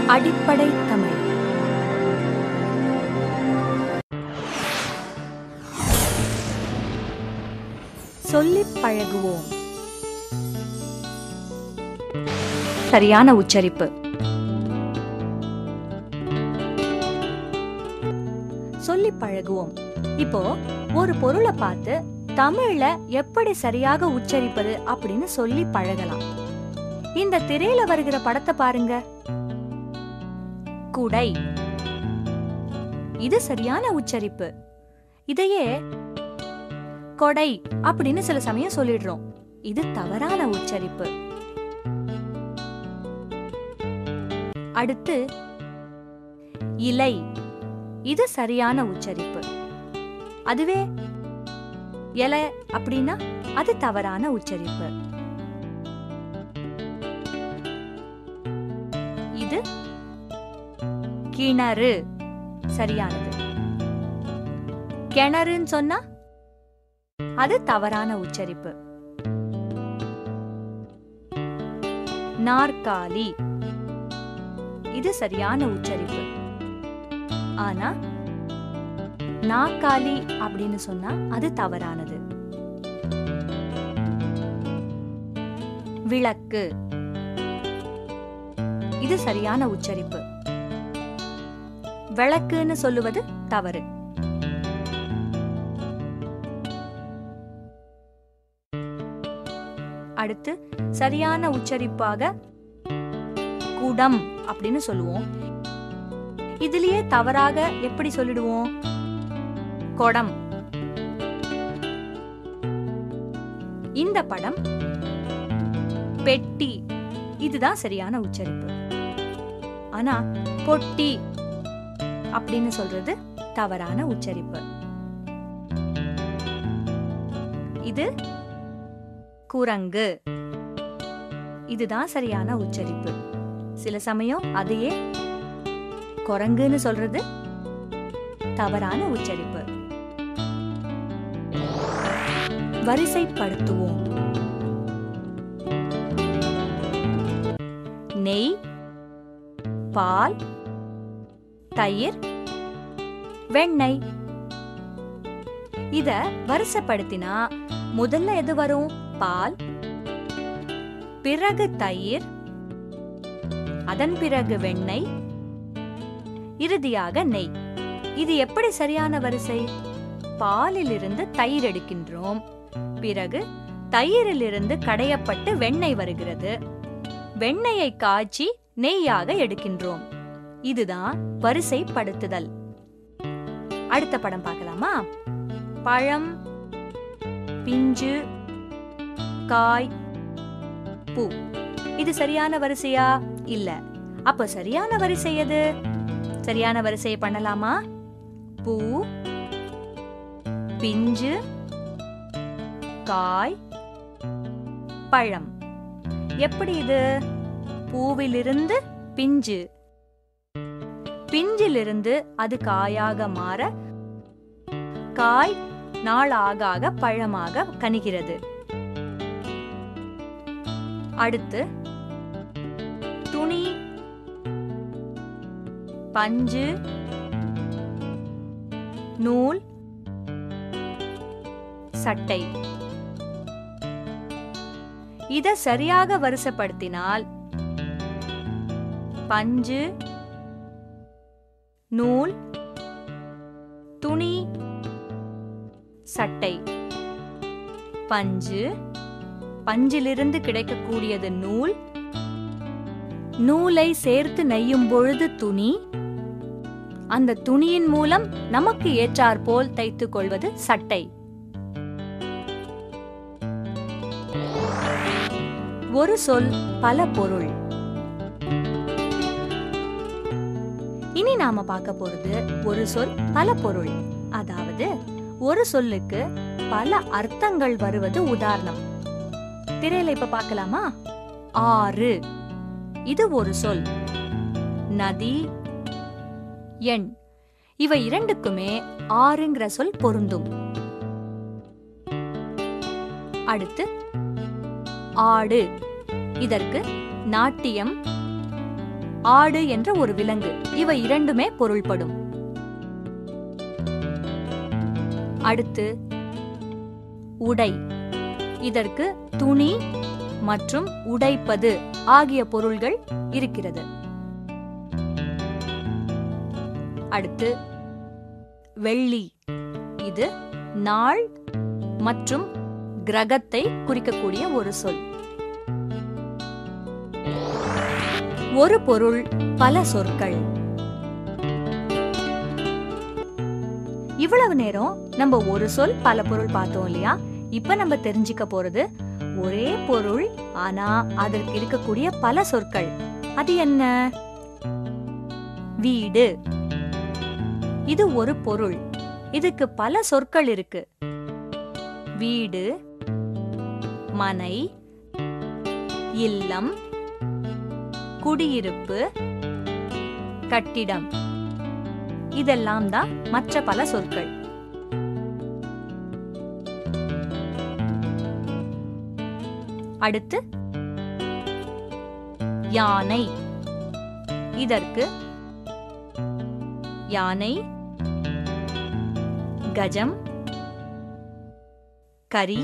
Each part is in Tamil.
அடிப்படை தமிழ் சொல்லிப் பழகுவோம் சரியான உச்சரிப்பு சொல்லிப் பழகுவோம் இப்போ ஒரு பொருளை பார்த்து தமிழ்ல எப்படி சரியாக உச்சரிப்பது அப்படின்னு சொல்லி பழகலாம் இந்த திரையில வருகிற படத்தை பாருங்க குடை இது சரியான உச்சரிப்பு இதையே கொடை அப்படின்னு சில சமயம் சொல்லிடுறோம் இது தவறான உச்சரிப்பு அடுத்து இலை இது சரியான உச்சரிப்பு அதுவே இலை அப்படின்னா அது தவறான உச்சரிப்பு இது கிணறு சரியானது கிணறுன்னு சொன்னா அது தவறான உச்சரிப்பு நாற்காலி இது சரியான உச்சரிப்பு ஆனா நாக்காலி அப்படின்னு சொன்னா அது தவறானது விளக்கு இது சரியான உச்சரிப்பு விளக்குன்னு சொல்லுவது தவறு அடுத்து சரியான உச்சரிப்பாக குடம் அப்படின்னு சொல்லுவோம் இதுலயே தவறாக எப்படி சொல்லிடுவோம் கொடம் இந்த படம் பெட்டி இதுதான் சரியான உச்சரிப்பு ஆனா பொட்டி அப்படின்னு சொல்றது தவறான உச்சரிப்பு இது குரங்கு இதுதான் சரியான உச்சரிப்பு சில சமயம் அதையே குரங்குன்னு சொல்றது தவறான உச்சரிப்பு வரிசைப்படுத்துவோம் நெய் பால் தயிர் வெண்ணெய் இத வரிசைப்படுத்தினா முதல்ல எது வரும் பால் பிறகு தயிர் அதன் பிறகு வெண்ணெய் இறுதியாக நெய் இது எப்படி சரியான வரிசை பாலிலிருந்து தயிர் எடுக்கின்றோம் பிறகு தயிரிலிருந்து கடையப்பட்டு வெண்ணெய் வருகிறது வெண்ணெயை காய்ச்சி நெய்யாக எடுக்கின்றோம் இதுதான் வரிசைப்படுத்துதல் அடுத்த படம் பார்க்கலாமா பழம் பிஞ்சு காய் பூ இது சரியான வரிசையா இல்ல அப்ப சரியான வரிசை எது சரியான வரிசையை பண்ணலாமா பூ பிஞ்சு காய் பழம் எப்படி இது பூவிலிருந்து பிஞ்சு பிஞ்சிலிருந்து அது காயாக மாற காய் நாள் ஆக ஆக பழமாக கனிகிறது அடுத்து துணி பஞ்சு நூல் சட்டை இத சரியாக வரிசைப்படுத்தினால் பஞ்சு நூல் துணி சட்டை பஞ்சு பஞ்சிலிருந்து கிடைக்கக்கூடியது நூல் நூலை சேர்த்து நெய்யும் பொழுது துணி அந்த துணியின் மூலம் நமக்கு ஏற்றாற்போல் தைத்துக் கொள்வது சட்டை ஒரு சொல் பல பொருள் இனி நாம பார்க்க போறது ஒரு சொல் பல பொருள் அதாவது ஒரு சொல்லுக்கு பல அர்த்தங்கள் வருவது உதாரணம் திரையில இப்ப பார்க்கலாமா ஆறு இது ஒரு சொல் நதி எண் இவை இரண்டுக்குமே ஆறுங்கிற சொல் பொருந்தும் அடுத்து ஆடு இதற்கு நாட்டியம் ஆடு என்ற ஒரு விலங்கு இவை இரண்டுமே பொருள்படும் அடுத்து உடை இதற்கு துணி மற்றும் உடைப்பது ஆகிய பொருள்கள் இருக்கிறது அடுத்து வெள்ளி இது நாள் மற்றும் கிரகத்தை குறிக்கக்கூடிய ஒரு சொல் ஒரு பொருள் பல சொற்கள் இவ்வளவு நேரம் நம்ம ஒரு சொல் பல பொருள் பார்த்தோம் இல்லையா இப்ப நம்ம தெரிஞ்சுக்க போறது ஒரே பொருள் ஆனா அதற்கு இருக்கக்கூடிய பல சொற்கள் அது என்ன வீடு இது ஒரு பொருள் இதுக்கு பல சொற்கள் இருக்கு வீடு மனை இல்லம் குடியிருப்பு கட்டிடம் இதெல்லாம் தான் மற்ற பல சொற்கள் அடுத்து யானை இதற்கு யானை கஜம் கரி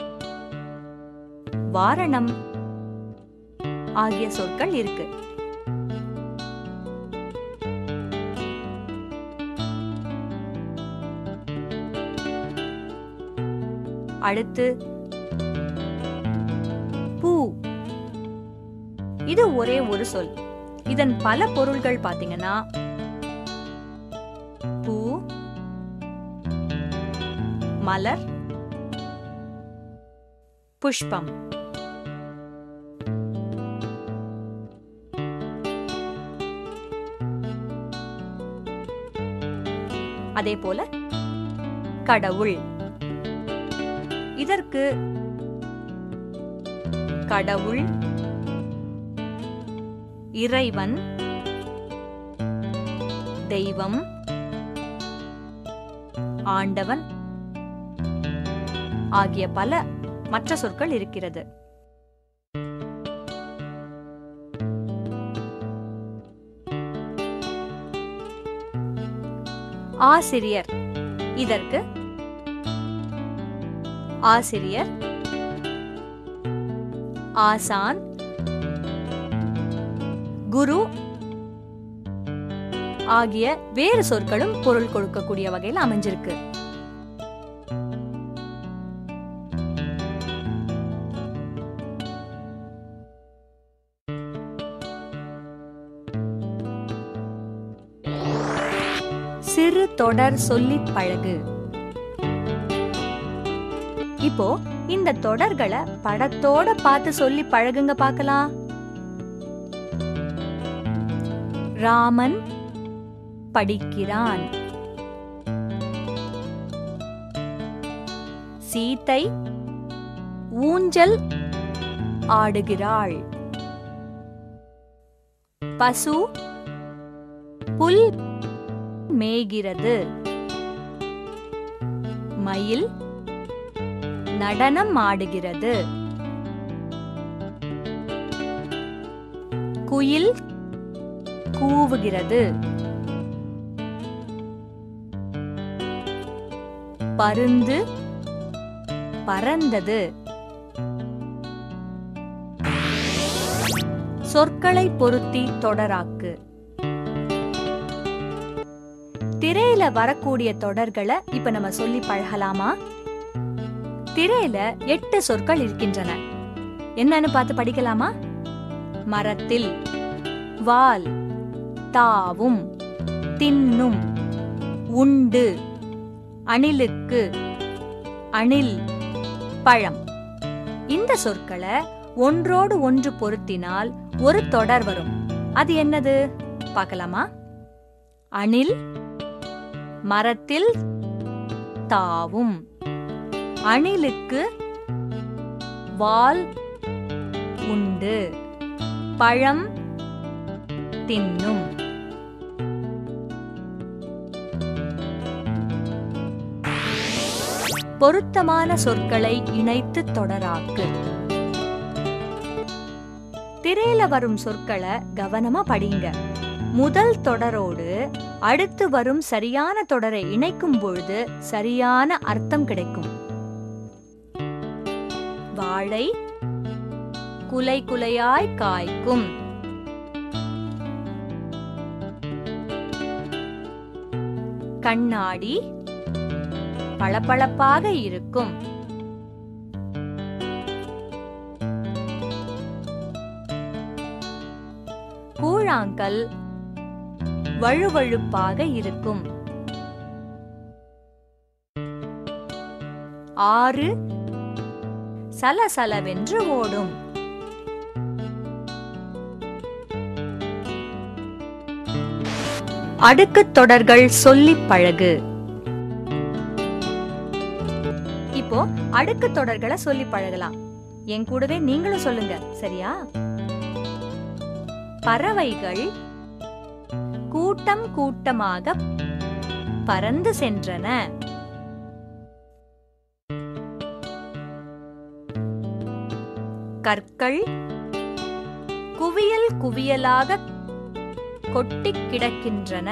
வாரணம் ஆகிய சொற்கள் இருக்கு அடுத்து பூ இது ஒரே ஒரு சொல் இதன் பல பொருள்கள் பாத்தீங்கன்னா பூ மலர் புஷ்பம் அதே போல கடவுள் இதற்கு கடவுள் இறைவன் தெய்வம் ஆண்டவன் ஆகிய பல மற்ற சொற்கள் இருக்கிறது ஆசிரியர் இதற்கு ஆசிரியர் ஆசான் குரு ஆகிய வேறு சொற்களும் பொருள் கொடுக்கக்கூடிய வகையில் அமைஞ்சிருக்கு சிறு தொடர் சொல்லி பழகு இப்போ இந்த தொடர்களை படத்தோட பார்த்து சொல்லி பழகுங்க பார்க்கலாம் ராமன் படிக்கிறான் சீதை ஊஞ்சல் ஆடுகிறாள் பசு புல் மேய்கிறது மயில் நடனம் ஆடுகிறது குயில் கூவுகிறது பருந்து பறந்தது சொற்களை பொருத்தி தொடராக்கு திரையில வரக்கூடிய தொடர்களை இப்ப நம்ம சொல்லி பழகலாமா திரையில எட்டு சொற்கள் இருக்கின்றன என்னன்னு பார்த்து படிக்கலாமா மரத்தில் வால் தாவும் தின்னும் உண்டு அணிலுக்கு அணில் பழம் இந்த சொற்களை ஒன்றோடு ஒன்று பொருத்தினால் ஒரு தொடர் வரும் அது என்னது பார்க்கலாமா அணில் மரத்தில் தாவும் அணிலுக்கு வால் உண்டு பழம் தின்னும் பொருத்தமான சொற்களை இணைத்து தொடராக்கு திரையில வரும் சொற்களை கவனமா படிங்க முதல் தொடரோடு அடுத்து வரும் சரியான தொடரை இணைக்கும் பொழுது சரியான அர்த்தம் கிடைக்கும் வாழை குலை குலையாய் காய்க்கும் கண்ணாடி பளபளப்பாக இருக்கும் கூழாங்கல் வழுவழுப்பாக இருக்கும் ஆறு சலசலவென்று ஓடும் அடுக்குத் தொடர்கள் சொல்லிப் பழகு இப்போ அடுக்குத் தொடர்களை சொல்லி பழகலாம் என் கூடவே நீங்களும் சொல்லுங்க சரியா பறவைகள் கூட்டம் கூட்டமாக பறந்து சென்றன கற்கள் குவியல் குவியலாக கொட்டிக் கிடக்கின்றன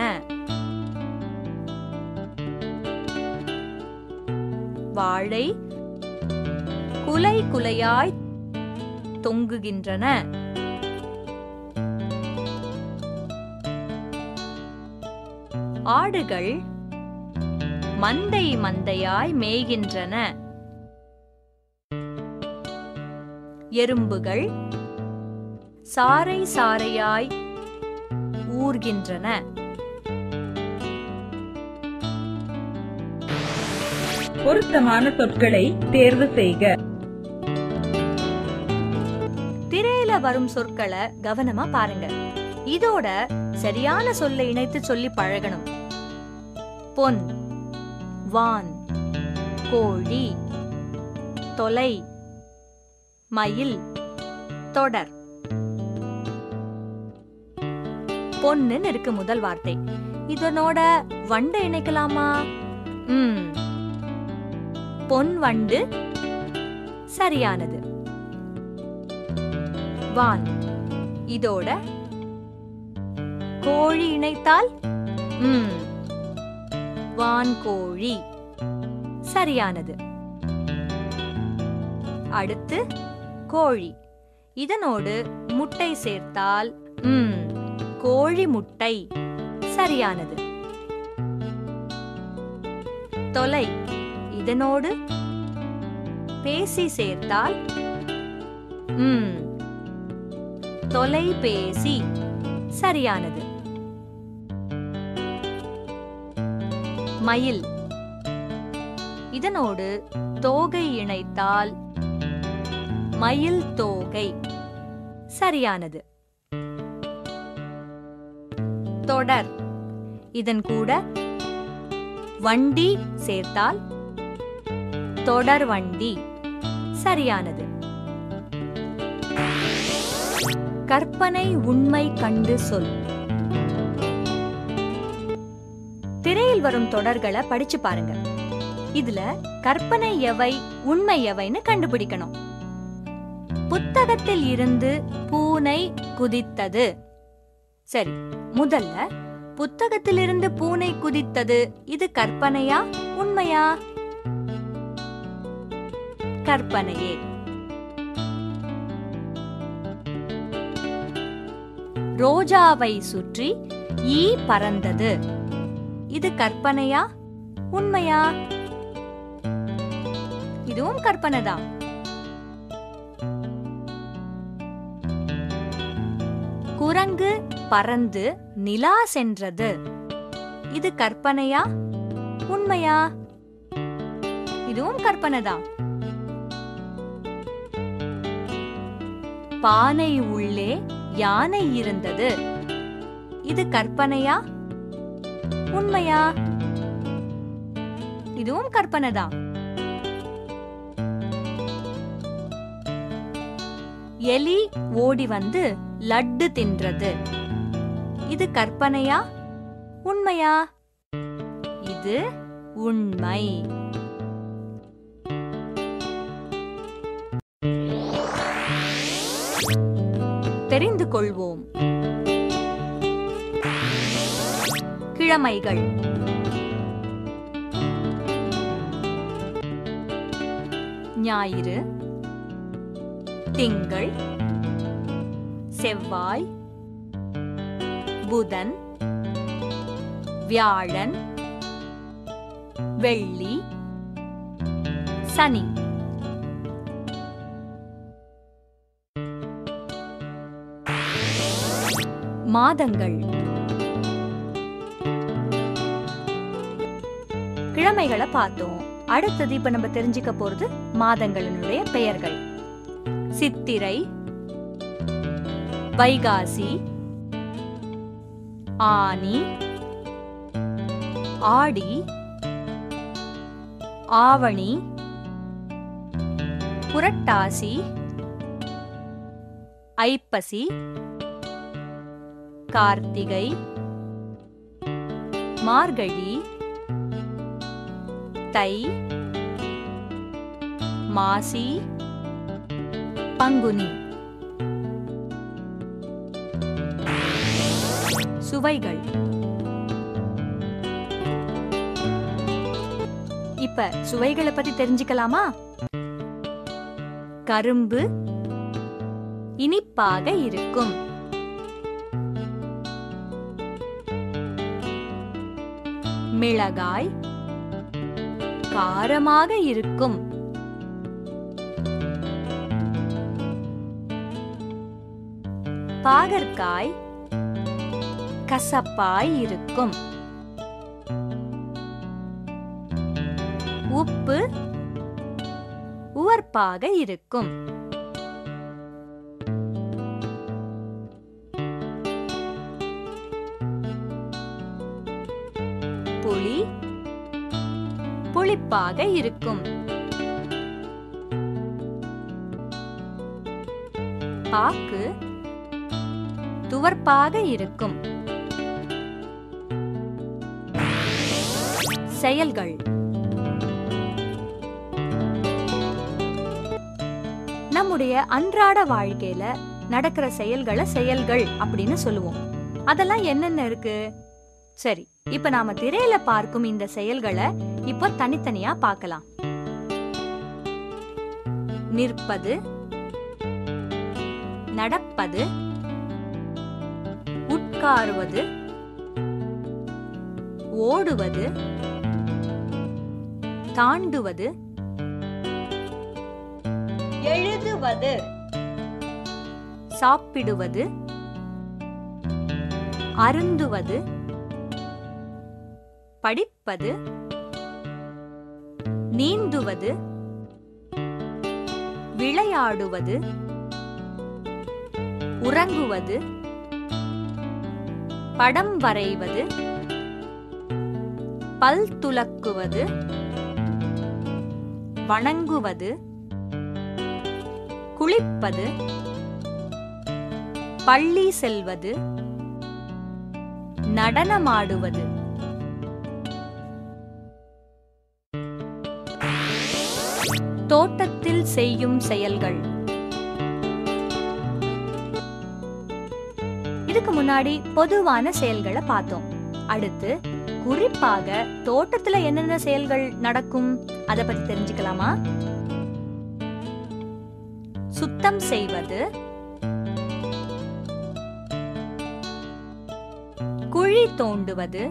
வாழை குலை குலையாய் தொங்குகின்றன ஆடுகள் மந்தை மந்தையாய் மேய்கின்றன எறும்புகள் சாறை சாறையாய் ஊர்கின்றன பொருத்தமான சொற்களை தேர்வு செய்க திரையில வரும் சொற்களை கவனமா பாருங்க இதோட சரியான சொல்லை இணைத்து சொல்லி பழகணும் பொன் வான் கோழி தொலை மயில் தொடர் பொன்னுன்னு இருக்கு முதல் வார்த்தை இதனோட வண்டை இணைக்கலாமா ம் பொன் வண்டு சரியானது வான் இதோட கோழி இணைத்தால் ம் வான் கோழி சரியானது அடுத்து கோழி இதனோடு முட்டை சேர்த்தால் ம் கோழி முட்டை சரியானது தொலை இதனோடு பேசி சேர்த்தால் ம் தொலைபேசி சரியானது மயில் இதனோடு தோகை இணைத்தால் மயில் தோகை சரியானது தொடர் இதன் கூட வண்டி சேர்த்தால் தொடர் வண்டி சரியானது கற்பனை உண்மை கண்டு சொல் திரையில் வரும் தொடர்களை படிச்சு பாருங்க இதுல கற்பனை எவை உண்மை எவைன்னு கண்டுபிடிக்கணும் புத்தகத்தில் இருந்து பூனை குதித்தது சரி முதல்ல புத்தகத்திலிருந்து பூனை குதித்தது இது கற்பனையா உண்மையா கற்பனையே ரோஜாவை சுற்றி ஈ பறந்தது இது கற்பனையா உண்மையா இதுவும் கற்பனைதான் குரங்கு பறந்து நிலா சென்றது இது கற்பனையா உண்மையா இதுவும் கற்பனைதான் பானை உள்ளே யானை இருந்தது இது கற்பனையா உண்மையா இதுவும் கற்பனைதான் எலி ஓடி வந்து லட்டு தின்றது இது கற்பனையா உண்மையா இது உண்மை தெரிந்து கொள்வோம் கிழமைகள் ஞாயிறு திங்கள் செவ்வாய் புதன் வியாழன் வெள்ளி சனி மாதங்கள் கிழமைகளை பார்த்தோம் அடுத்தது இப்ப நம்ம தெரிஞ்சுக்க போறது மாதங்களினுடைய பெயர்கள் சித்திரை வைகாசி ஆனி ஆடி ஆவணி புரட்டாசி ஐப்பசி கார்த்திகை மார்கழி தை மாசி பங்குனி சுவைகள் இப்ப சுவைகளை பத்தி தெரிஞ்சுக்கலாமா கரும்பு இனிப்பாக இருக்கும் மிளகாய் காரமாக இருக்கும் பாகற்காய் கசப்பாய் இருக்கும் உப்பு உவர்ப்பாக இருக்கும் புளி புளிப்பாக இருக்கும் பாக்கு துவர்ப்பாக இருக்கும் செயல்கள் நம்முடைய அன்றாட வாழ்க்கையில நடக்கிற செயல்களை செயல்கள் அப்படின்னு சொல்லுவோம் அதெல்லாம் என்னென்ன இருக்கு சரி இப்ப நாம திரையில பார்க்கும் இந்த செயல்களை இப்ப தனித்தனியா பார்க்கலாம் நிற்பது நடப்பது உட்காருவது ஓடுவது தாண்டுவது எழுதுவது சாப்பிடுவது அருந்துவது படிப்பது நீந்துவது விளையாடுவது உறங்குவது படம் வரைவது பல் துலக்குவது வணங்குவது குளிப்பது பள்ளி செல்வது நடனமாடுவது தோட்டத்தில் செய்யும் செயல்கள் இதுக்கு முன்னாடி பொதுவான செயல்களை பார்த்தோம் அடுத்து குறிப்பாக தோட்டத்துல என்னென்ன செயல்கள் நடக்கும் அத பத்தி தெரிஞ்சுக்கலாமா சுத்தம் செய்வது குழி தோண்டுவது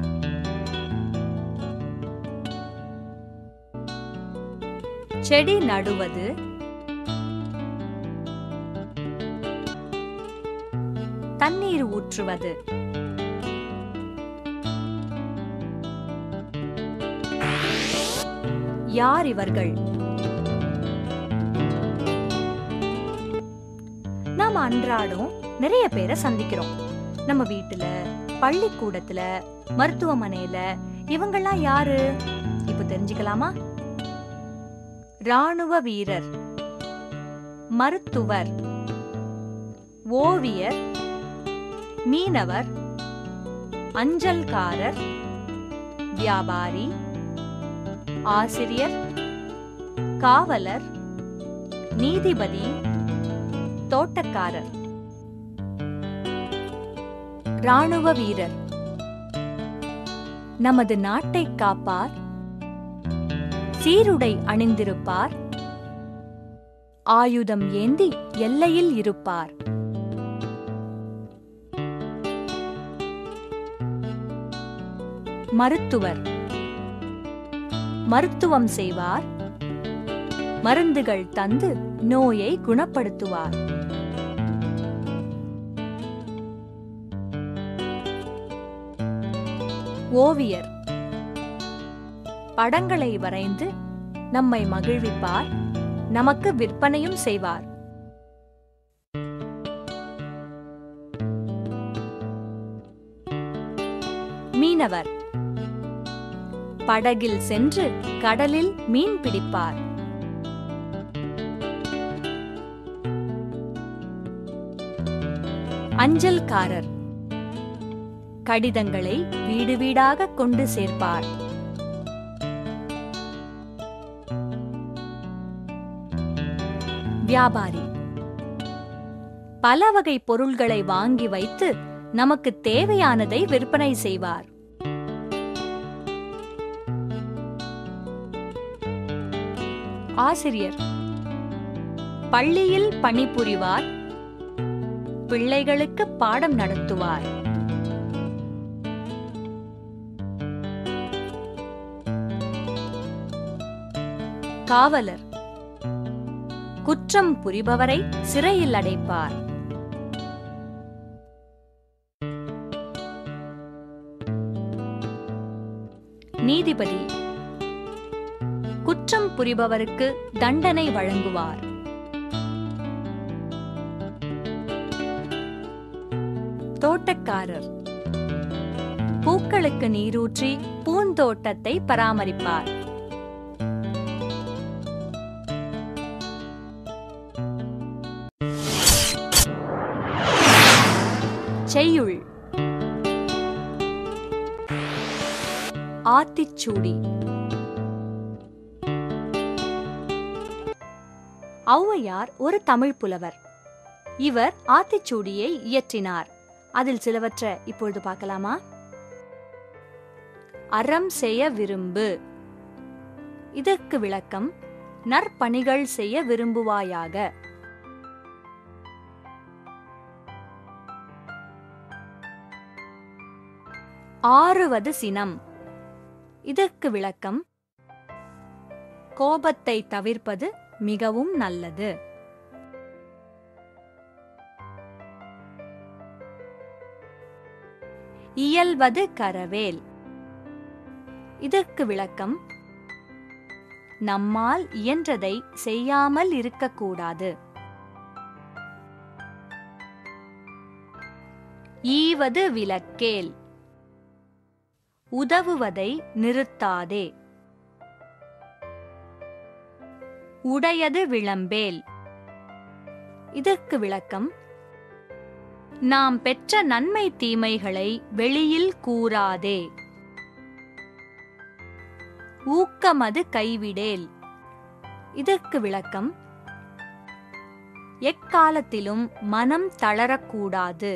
செடி நடுவது தண்ணீர் ஊற்றுவது யார் இவர்கள் நாம அன்றாடம் நிறைய பேரை சந்திக்கிறோம் நம்ம வீட்டுல பள்ளிக்கூடத்துல மருத்துவமனையில இவங்கெல்லாம் யாரு இப்ப தெரிஞ்சுக்கலாமா ராணுவ வீரர் மருத்துவர் ஓவியர் மீனவர் அஞ்சல்காரர் வியாபாரி ஆசிரியர் காவலர் நீதிபதி தோட்டக்காரர் ராணுவ வீரர் நமது நாட்டை காப்பார் சீருடை அணிந்திருப்பார் ஆயுதம் ஏந்தி எல்லையில் இருப்பார் மருத்துவர் மருத்துவம் செய்வார் மருந்துகள் தந்து நோயை குணப்படுத்துவார் ஓவியர் படங்களை வரைந்து நம்மை மகிழ்விப்பார் நமக்கு விற்பனையும் செய்வார் மீனவர் படகில் சென்று கடலில் மீன் பிடிப்பார் அஞ்சல்காரர் கடிதங்களை வீடு வீடாக கொண்டு சேர்ப்பார் வியாபாரி பல வகை பொருள்களை வாங்கி வைத்து நமக்கு தேவையானதை விற்பனை செய்வார் ஆசிரியர் பள்ளியில் பணிபுரிவார் பிள்ளைகளுக்கு பாடம் நடத்துவார் காவலர் குற்றம் புரிபவரை சிறையில் அடைப்பார் நீதிபதி குற்றம் புரிபவருக்கு தண்டனை வழங்குவார் தோட்டக்காரர் பூக்களுக்கு நீரூற்றி பூந்தோட்டத்தை பராமரிப்பார் செய்யுள் ஆத்திச்சூடி ஔவையார் ஒரு தமிழ் புலவர் இவர் ஆத்திச்சூடியை இயற்றினார் அதில் சிலவற்றை இப்பொழுது பார்க்கலாமா அறம் செய்ய விரும்பு இதற்கு விளக்கம் நற்பணிகள் செய்ய விரும்புவாயாக ஆறுவது சினம் இதற்கு விளக்கம் கோபத்தை தவிர்ப்பது மிகவும் நல்லது இயல்வது கரவேல் இதற்கு விளக்கம் நம்மால் இயன்றதை செய்யாமல் இருக்கக்கூடாது ஈவது விலக்கேல் உதவுவதை நிறுத்தாதே உடையது விளம்பேல் இதற்கு விளக்கம் நாம் பெற்ற நன்மை தீமைகளை வெளியில் கூறாதே ஊக்கமது கைவிடேல் இதற்கு விளக்கம் எக்காலத்திலும் மனம் தளரக்கூடாது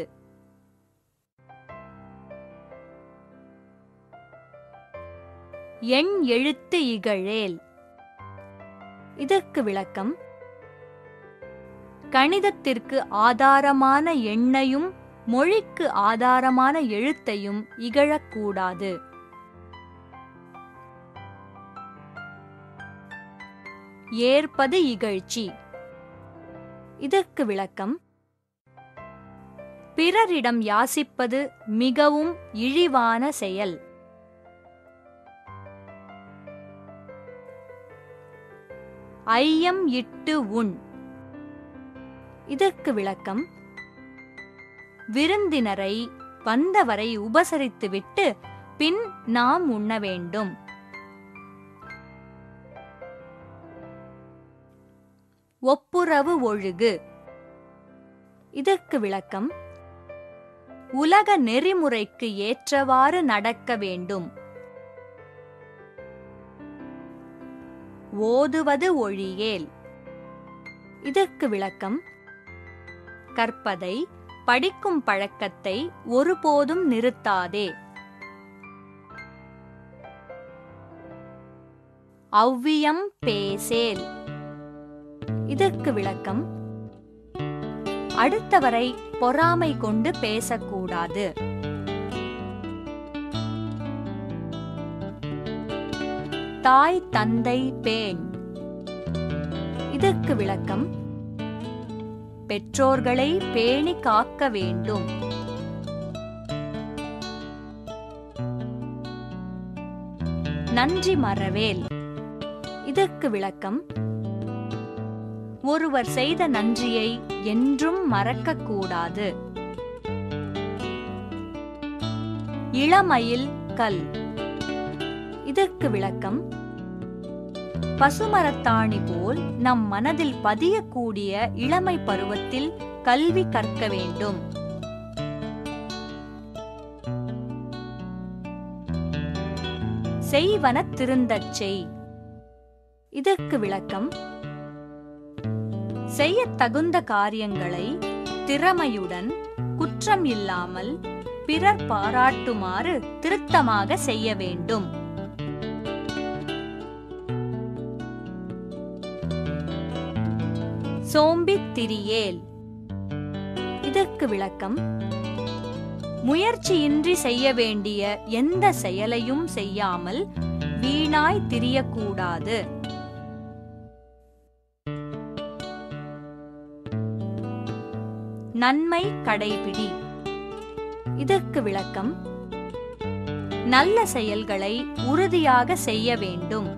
எண் எழுத்து இகழேல் இதற்கு விளக்கம் கணிதத்திற்கு ஆதாரமான எண்ணையும் மொழிக்கு ஆதாரமான எழுத்தையும் இகழக்கூடாது ஏற்பது இகழ்ச்சி இதற்கு விளக்கம் பிறரிடம் யாசிப்பது மிகவும் இழிவான செயல் ஐயம் இட்டு உண் இதற்கு விளக்கம் விருந்தினரை வந்தவரை உபசரித்துவிட்டு பின் நாம் உண்ண வேண்டும் ஒப்புரவு ஒழுகு இதற்கு விளக்கம் உலக நெறிமுறைக்கு ஏற்றவாறு நடக்க வேண்டும் ஓதுவது ஒழியேல் இதற்கு விளக்கம் கற்பதை படிக்கும் பழக்கத்தை ஒருபோதும் நிறுத்தாதே அவ்வியம் பேசேல் இதற்கு விளக்கம் அடுத்தவரை பொறாமை கொண்டு பேசக்கூடாது தாய் தந்தை பேண் இதற்கு விளக்கம் பெற்றோர்களை பேணி காக்க வேண்டும் நன்றி மறவேல் இதற்கு விளக்கம் ஒருவர் செய்த நன்றியை என்றும் மறக்கக்கூடாது இளமயில் கல் இதற்கு விளக்கம் பசுமரத்தாணி போல் நம் மனதில் பதியக்கூடிய இளமை பருவத்தில் கல்வி கற்க வேண்டும் செய்வன திருந்தச் செய் இதற்கு விளக்கம் செய்யத் தகுந்த காரியங்களை திறமையுடன் குற்றம் இல்லாமல் பிறர் பாராட்டுமாறு திருத்தமாக செய்ய வேண்டும் சோம்பித் திரியேல் இதற்கு விளக்கம் முயற்சியின்றி செய்ய வேண்டிய எந்த செயலையும் செய்யாமல் வீணாய் திரியக்கூடாது நன்மை கடைபிடி இதற்கு விளக்கம் நல்ல செயல்களை உறுதியாக செய்ய வேண்டும்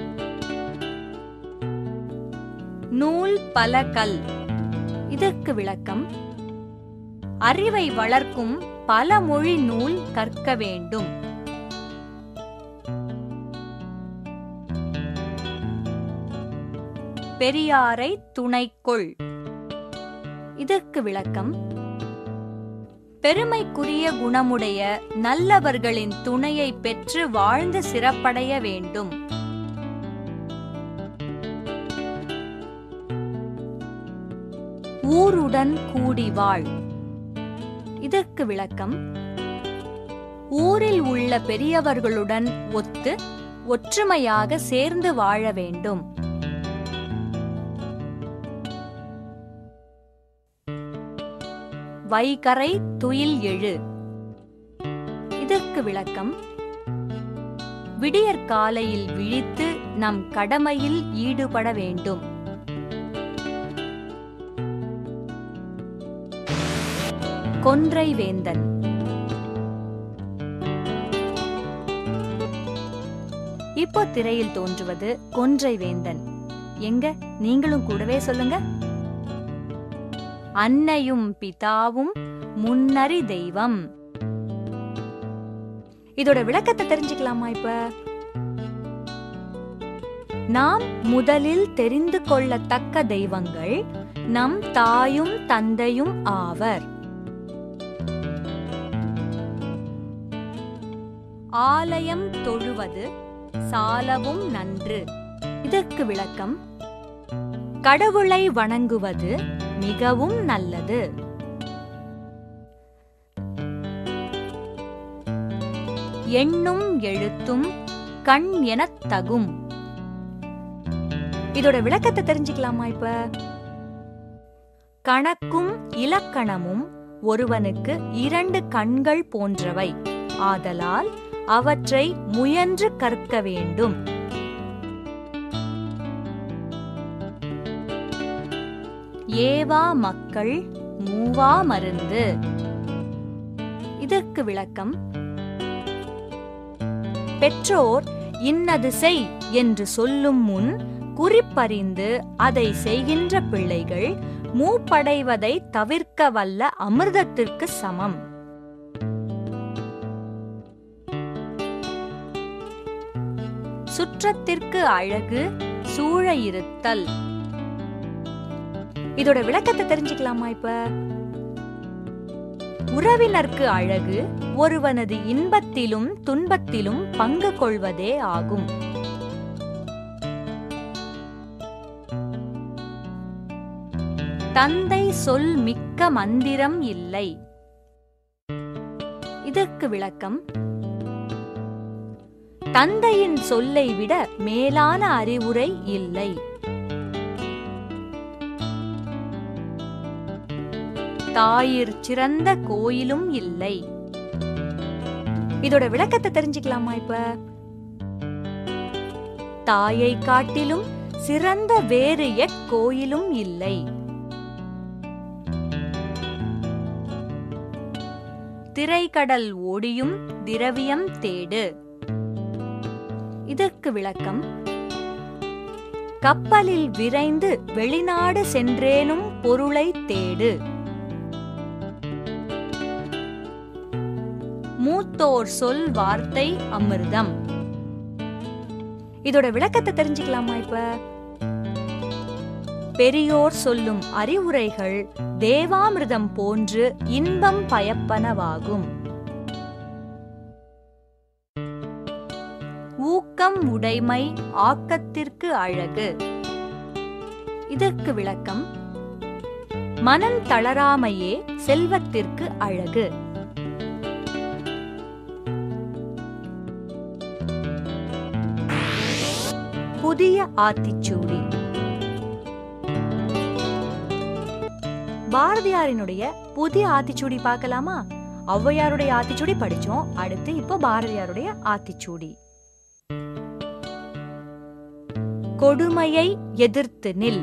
நூல் பல கல் இதற்கு விளக்கம் அறிவை வளர்க்கும் பல மொழி நூல் கற்க வேண்டும் பெரியாரை துணைக்கொள் இதற்கு விளக்கம் பெருமைக்குரிய குணமுடைய நல்லவர்களின் துணையை பெற்று வாழ்ந்து சிறப்படைய வேண்டும் ஊருடன் கூடி வாழ் இதற்கு விளக்கம் ஊரில் உள்ள பெரியவர்களுடன் ஒத்து ஒற்றுமையாக சேர்ந்து வாழ வேண்டும் வைகரை துயில் எழு இதற்கு விளக்கம் விடியற் காலையில் விழித்து நம் கடமையில் ஈடுபட வேண்டும் கொன்றை வேந்தன் இப்போ திரையில் தோன்றுவது கொன்றை வேந்தன் எங்க நீங்களும் கூடவே சொல்லுங்க அன்னையும் பிதாவும் முன்னறி தெய்வம் இதோட விளக்கத்தை தெரிஞ்சுக்கலாமா இப்ப நாம் முதலில் தெரிந்து கொள்ளத்தக்க தெய்வங்கள் நம் தாயும் தந்தையும் ஆவர் ஆலயம் தொழுவது சாலவும் நன்று இதற்கு விளக்கம் கடவுளை வணங்குவது மிகவும் நல்லது எண்ணும் எழுத்தும் கண் எனத் தகும் இதோட விளக்கத்தை தெரிஞ்சுக்கலாமா இப்ப கணக்கும் இலக்கணமும் ஒருவனுக்கு இரண்டு கண்கள் போன்றவை ஆதலால் அவற்றை முயன்று கற்க வேண்டும் ஏவா மக்கள் மூவா மருந்து இதற்கு விளக்கம் பெற்றோர் இன்னது செய் என்று சொல்லும் முன் குறிப்பறிந்து அதை செய்கின்ற பிள்ளைகள் மூப்படைவதை தவிர்க்க வல்ல அமிர்தத்திற்கு சமம் சுற்றத்திற்கு அழகு சூழ இருத்தல் இதோட விளக்கத்தை தெரிஞ்சுக்கலாமா இப்ப உறவினர்க்கு அழகு ஒருவனது இன்பத்திலும் துன்பத்திலும் பங்கு கொள்வதே ஆகும் தந்தை சொல் மிக்க மந்திரம் இல்லை இதற்கு விளக்கம் தந்தையின் சொல்லை விட மேலான அறிவுரை இல்லை தாயிற் சிறந்த கோயிலும் இல்லை இதோட விளக்கத்தை தெரிஞ்சுக்கலாமா இப்ப தாயை காட்டிலும் சிறந்த வேறு எக்கோயிலும் இல்லை திரைக்கடல் ஓடியும் திரவியம் தேடு இதற்கு விளக்கம் கப்பலில் விரைந்து வெளிநாடு சென்றேனும் பொருளை தேடு மூத்தோர் சொல் வார்த்தை அமிர்தம் இதோட விளக்கத்தை தெரிஞ்சுக்கலாமா இப்ப பெரியோர் சொல்லும் அறிவுரைகள் தேவாமிர்தம் போன்று இன்பம் பயப்பனவாகும் ஊக்கம் உடைமை ஆக்கத்திற்கு அழகு இதற்கு விளக்கம் மனம் தளராமையே செல்வத்திற்கு அழகு புதிய ஆத்திச்சூடி பாரதியாரினுடைய புதிய ஆத்திச்சூடி பார்க்கலாமா ஔவையாருடைய ஆத்திச்சூடி படிச்சோம் அடுத்து இப்போ பாரதியாருடைய ஆத்திச்சூடி கொடுமையை எதிர்த்து நில்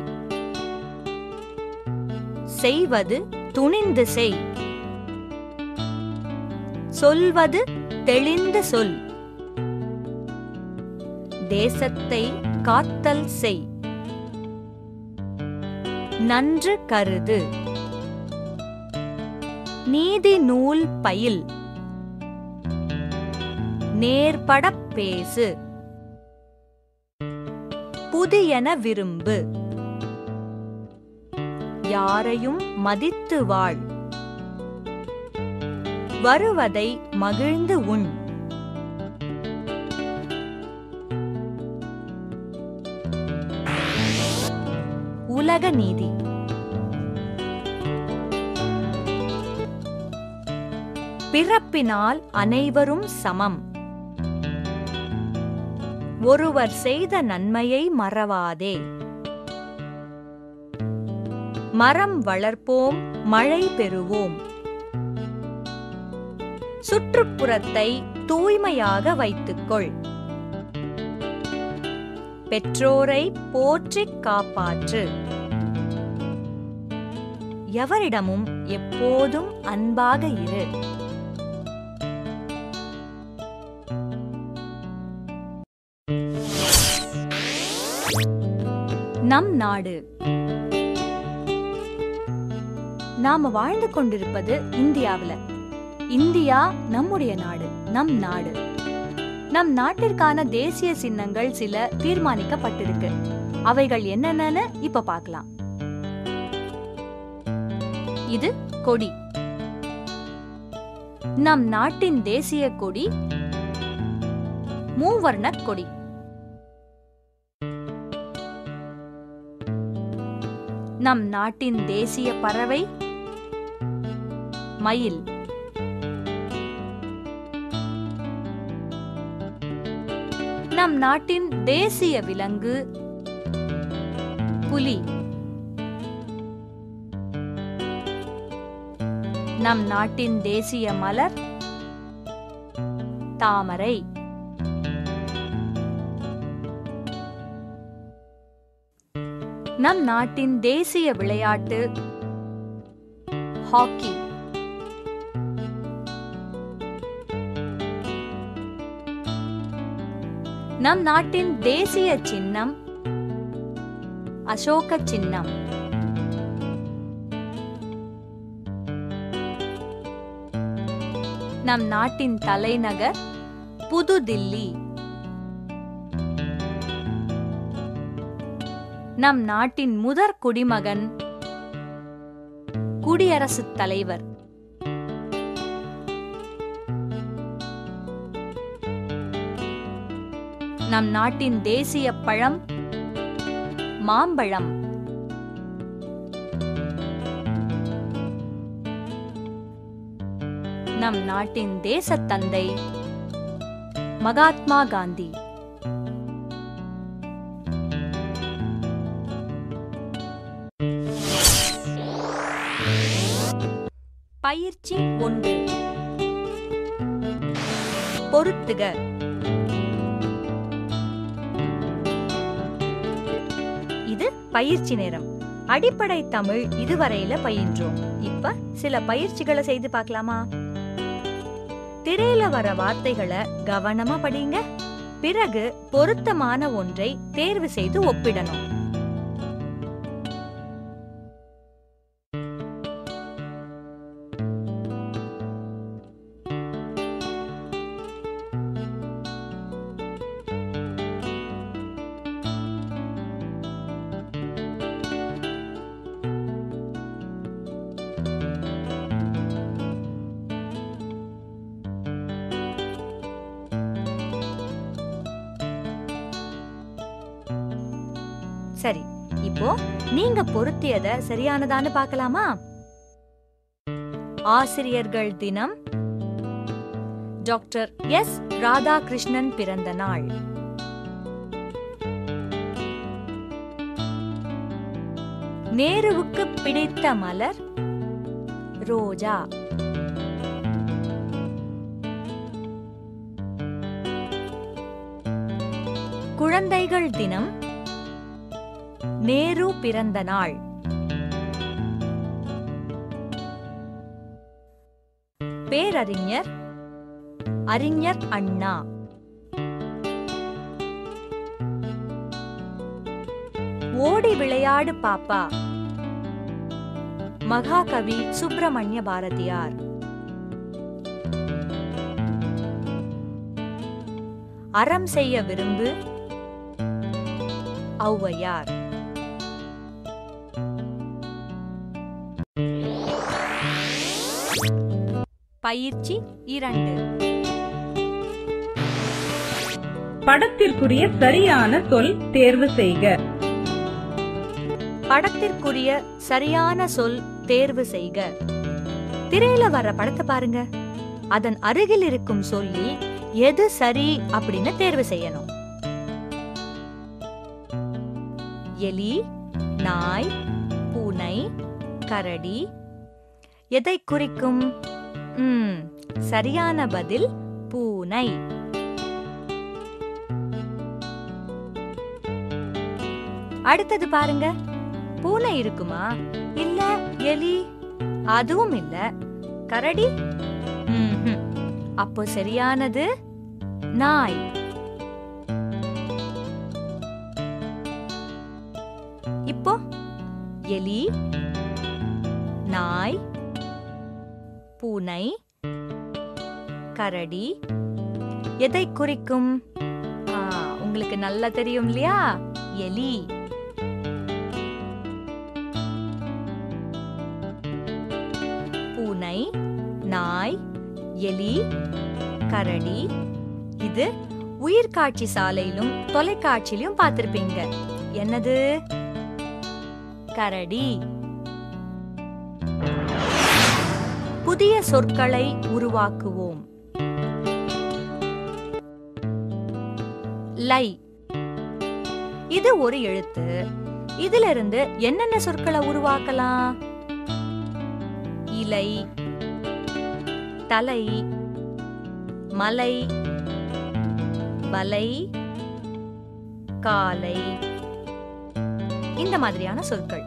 செய்வது துணிந்து செய் சொல்வது தெளிந்து சொல் தேசத்தை காத்தல் செய் நன்று கருது நீதி நூல் பயில் நேர்படப் பேசு புதியன விரும்பு யாரையும் மதித்து வாழ் வருவதை மகிழ்ந்து உண் உலக நீதி பிறப்பினால் அனைவரும் சமம் ஒருவர் செய்த நன்மையை மறவாதே மரம் வளர்ப்போம் மழை பெறுவோம் சுற்றுப்புறத்தை தூய்மையாக வைத்துக்கொள் பெற்றோரை போற்றிக் காப்பாற்று எவரிடமும் எப்போதும் அன்பாக இரு நம் நாடு நாம வாழ்ந்து கொண்டிருப்பது இந்தியாவுல இந்தியா நம்முடைய நாடு நம் நாடு நம் நாட்டிற்கான தேசிய சின்னங்கள் சில தீர்மானிக்கப்பட்டிருக்கு அவைகள் என்னென்னு இப்ப பார்க்கலாம் இது கொடி நம் நாட்டின் தேசிய கொடி மூவர்ண கொடி நம் நாட்டின் தேசிய பறவை மயில் நம் நாட்டின் தேசிய விலங்கு புலி நம் நாட்டின் தேசிய மலர் தாமரை நம் நாட்டின் தேசிய விளையாட்டு ஹாக்கி நம் நாட்டின் தேசிய சின்னம் அசோக சின்னம் நம் நாட்டின் தலைநகர் புதுதில்லி நம் நாட்டின் முதற் குடிமகன் குடியரசுத் தலைவர் நம் நாட்டின் தேசிய பழம் மாம்பழம் நம் நாட்டின் தேசத் தந்தை மகாத்மா காந்தி பயிற்சி ஒன்று பொருத்துக இது பயிற்சி நேரம் அடிப்படை தமிழ் இதுவரையில பயின்றோம் இப்ப சில பயிற்சிகளை செய்து பார்க்கலாமா திரையில வர வார்த்தைகளை கவனமா படிங்க பிறகு பொருத்தமான ஒன்றை தேர்வு செய்து ஒப்பிடணும் சரி இப்போ நீங்க பொருத்தியத சரியானதான்னு பார்க்கலாமா ஆசிரியர்கள் தினம் டாக்டர் எஸ் ராதாகிருஷ்ணன் பிறந்த நாள் நேருவுக்கு பிடித்த மலர் ரோஜா குழந்தைகள் தினம் நேரு பிறந்த நாள் பேரறிஞர் அறிஞர் அண்ணா ஓடி விளையாடு பாப்பா மகாகவி சுப்பிரமணிய பாரதியார் அறம் செய்ய விரும்பு ஔவையார் பயிற்சி இரண்டு படத்திற்குரிய சரியான சொல் தேர்வு செய்க படத்திற்குரிய சரியான சொல் தேர்வு செய்க திரையில வர்ற படத்தை பாருங்க அதன் அருகில் இருக்கும் சொல்லில் எது சரி அப்படின்னு தேர்வு செய்யணும் எலி நாய் பூனை கரடி எதை குறிக்கும் ம், சரியான பதில் பூனை அடுத்தது பாருங்க பூனை இருக்குமா இல்ல எலி அதுவும் இல்ல கரடி ம்ஹும். அப்போ சரியானது நாய் இப்போ எலி நாய் பூனை கரடி எதை குறிக்கும் ஆ, உங்களுக்கு நல்லா தெரியும் இல்லையா எலி பூனை நாய் எலி கரடி இது உயிர்காட்சி சாலையிலும் தொலைக்காட்சியிலும் பார்த்திருப்பீங்க என்னது கரடி புதிய சொற்களை உருவாக்குவோம் லை இது ஒரு எழுத்து இதிலிருந்து என்னென்ன சொற்களை உருவாக்கலாம் இலை தலை மலை வலை காலை இந்த மாதிரியான சொற்கள்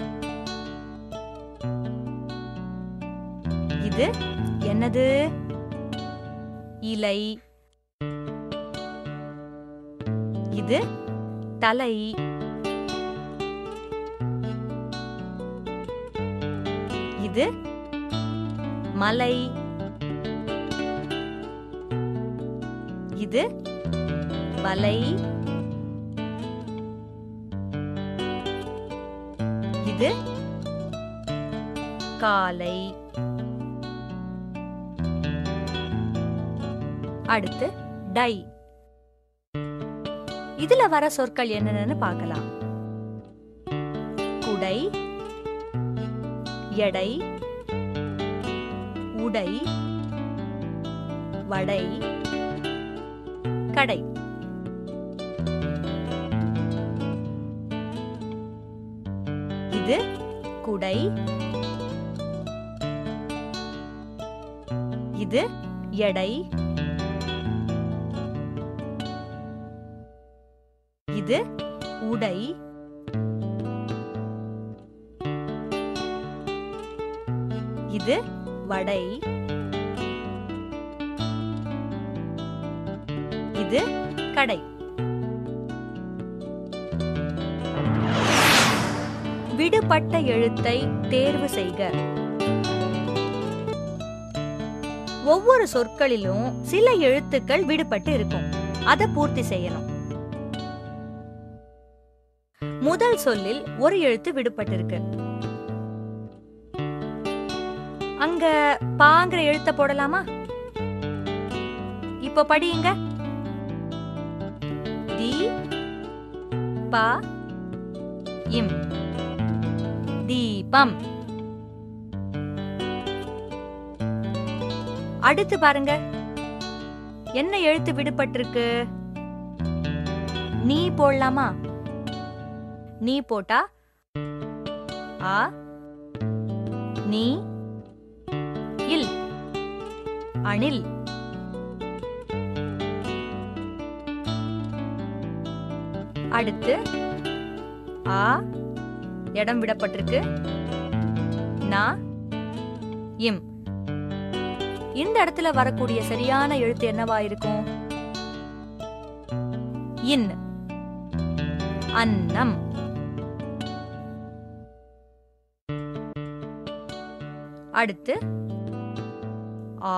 இது என்னது இலை இது தலை இது மலை இது வலை இது காலை அடுத்து டை இதுல வர சொற்கள் என்னென்னு பார்க்கலாம் குடை எடை உடை வடை கடை இது குடை இது எடை இது உடை இது வடை இது கடை விடுபட்ட எழுத்தை தேர்வு செய்க ஒவ்வொரு சொற்களிலும் சில எழுத்துக்கள் விடுபட்டு இருக்கும் அதை பூர்த்தி செய்யணும் முதல் சொல்லில் ஒரு எழுத்து விடுபட்டிருக்கு அங்க பாங்கிற எழுத்த போடலாமா இப்ப படியுங்க தி ப இம் தீபம் அடுத்து பாருங்க என்ன எழுத்து விடுபட்டிருக்கு நீ போடலாமா நீ போட்டா ஆ நீ இல் அணில் அடுத்து ஆ இடம் விடப்பட்டிருக்கு நா இம் இந்த இடத்துல வரக்கூடிய சரியான எழுத்து என்னவா இருக்கும் இன் அன்னம் அடுத்து ஆ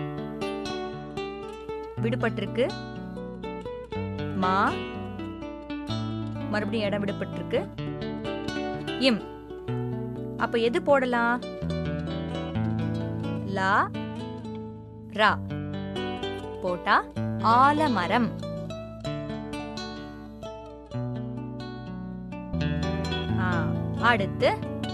விடுபட்டிருக்கு மா மறுபடியும் இடம் விடுபட்டிருக்கு இம் அப்ப எது போடலாம் லா ரா போட்டா ஆலமரம் ஆ, அடுத்து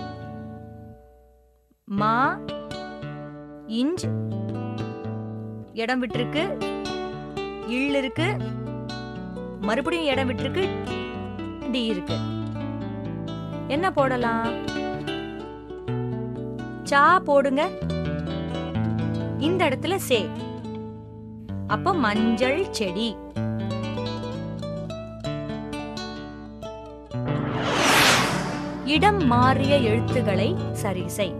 மா இஞ்ச் இடம் விட்டிருக்கு இல் இருக்கு மறுபடியும் இடம் விட்டிருக்கு டி இருக்கு என்ன போடலாம் சா போடுங்க இந்த இடத்துல சே அப்ப மஞ்சள் செடி இடம் மாறிய எழுத்துக்களை சரி செய்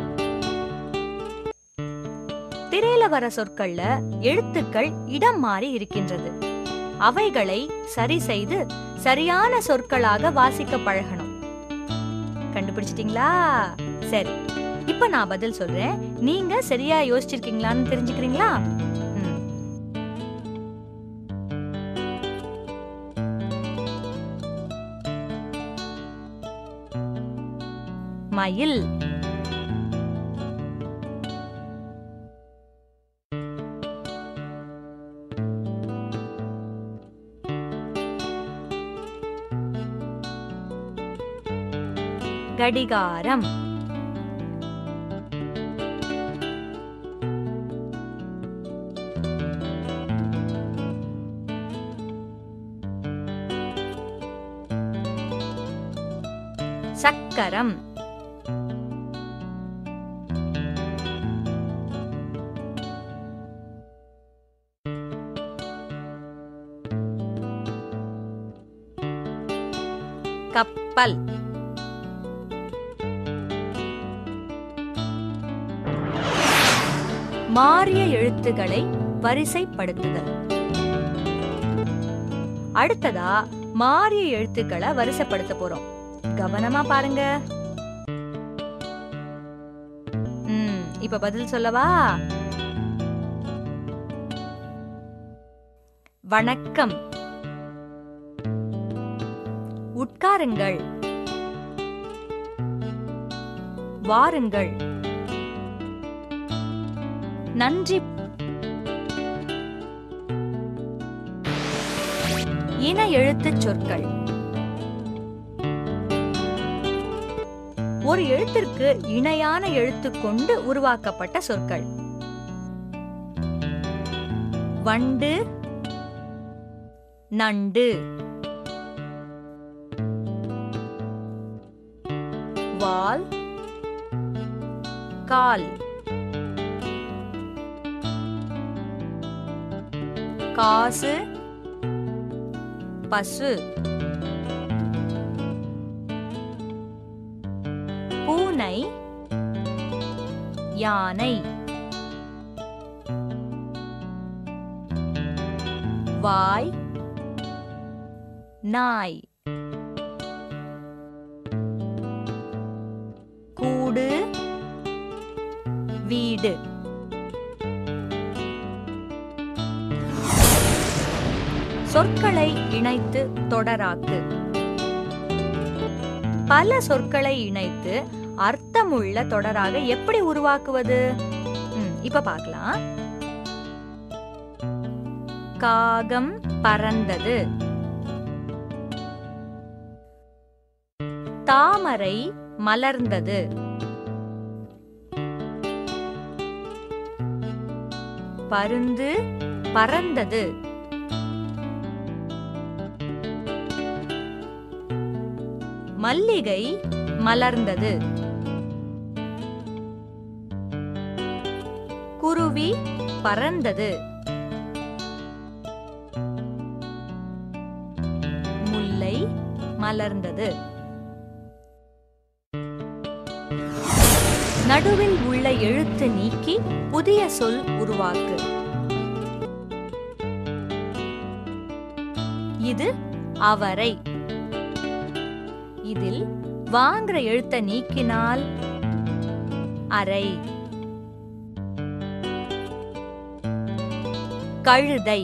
திரையில வர சொற்கள்ல எழுத்துக்கள் இடம் மாறி இருக்கின்றது அவைகளை சரி செய்து சரியான சொற்களாக வாசிக்க பழகணும் கண்டுபிடிச்சிட்டீங்களா சரி இப்ப நான் பதில் சொல்றேன் நீங்க சரியா யோசிச்சிருக்கீங்களான்னு தெரிஞ்சுக்கிறீங்களா ம். மயில் கடிகாரம் சக்கரம் கப்பல் மாறிய எழுத்துக்களை வரிசைப்படுத்துதல் அடுத்ததா மாறிய எழுத்துக்களை வரிசைப்படுத்த போறோம் கவனமா பாருங்க ம், இப்ப பதில் சொல்லவா வணக்கம் உட்காருங்கள் வாருங்கள் நன்றி இன எழுத்துச் சொற்கள் ஒரு எழுத்திற்கு இணையான எழுத்து கொண்டு உருவாக்கப்பட்ட சொற்கள் வண்டு நண்டு வால் கால் காசு பசு பூனை யானை வாய் நாய் கூடு வீடு சொற்களை இணைத்து தொடராக்கு பல சொற்களை இணைத்து அர்த்தமுள்ள தொடராக எப்படி உருவாக்குவது ம், இப்ப பார்க்கலாம் காகம் பறந்தது தாமரை மலர்ந்தது பருந்து பறந்தது மல்லிகை மலர்ந்தது குருவி பறந்தது முல்லை மலர்ந்தது நடுவில் உள்ள எழுத்து நீக்கி புதிய சொல் உருவாக்கு இது அவரை இதில் வாங்குற எழுத்த நீக்கினால் அறை கழுதை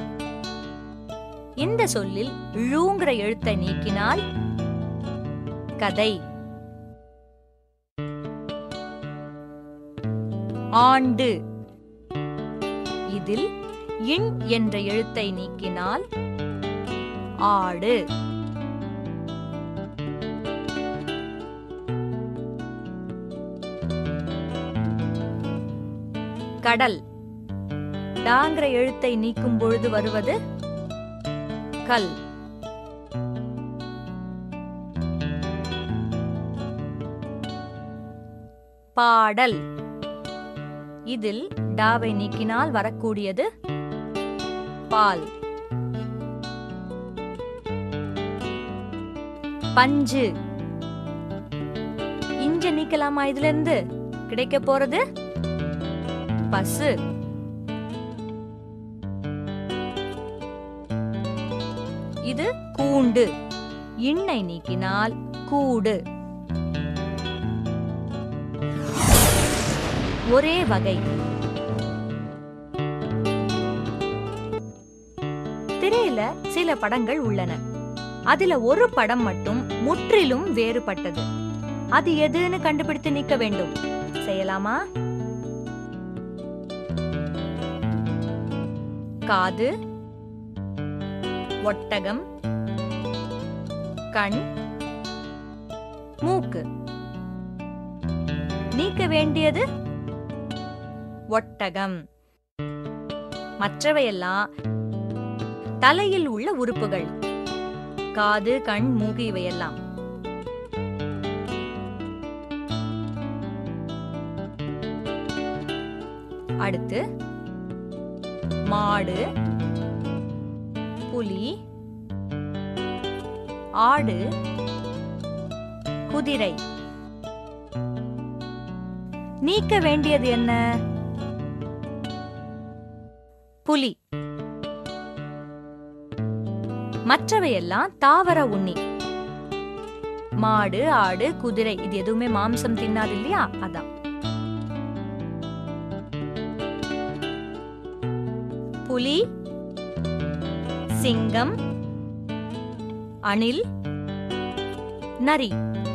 இந்த சொல்லில் ழூங்கிற எழுத்தை நீக்கினால் கதை ஆண்டு இதில் இன் என்ற எழுத்தை நீக்கினால் ஆடு கடல் டாங்கிற எழுத்தை நீக்கும் பொழுது வருவது கல் பாடல் இதில் டாவை நீக்கினால் வரக்கூடியது பால் பஞ்சு இஞ்ச நீக்கலாமா இதுல இருந்து கிடைக்க போறது பசு இது கூண்டு இன்னை நீக்கினால் கூடு ஒரே வகை திரையில சில படங்கள் உள்ளன அதுல ஒரு படம் மட்டும் முற்றிலும் வேறுபட்டது அது எதுன்னு கண்டுபிடித்து நிக்க வேண்டும் செய்யலாமா காது ஒட்டகம் கண் மூக்கு நீக்க வேண்டியது ஒட்டகம் மற்றவையெல்லாம் தலையில் உள்ள உறுப்புகள் காது கண் மூக்கு இவையெல்லாம் அடுத்து மாடு புலி ஆடு குதிரை நீக்க வேண்டியது என்ன புலி மற்றவையெல்லாம் தாவர உண்ணி மாடு ஆடு குதிரை இது எதுவுமே மாம்சம் தின்னாது இல்லையா அதான் புலி சிங்கம் அணில் நரி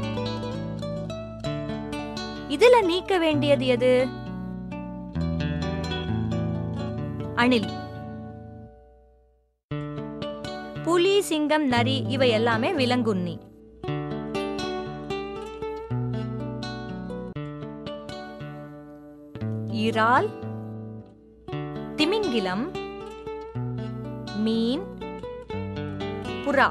இதுல நீக்க வேண்டியது எது அணில் புலி சிங்கம் நரி இவை எல்லாமே விலங்குண்ணி இறால் திமிங்கிலம் மீன் புறா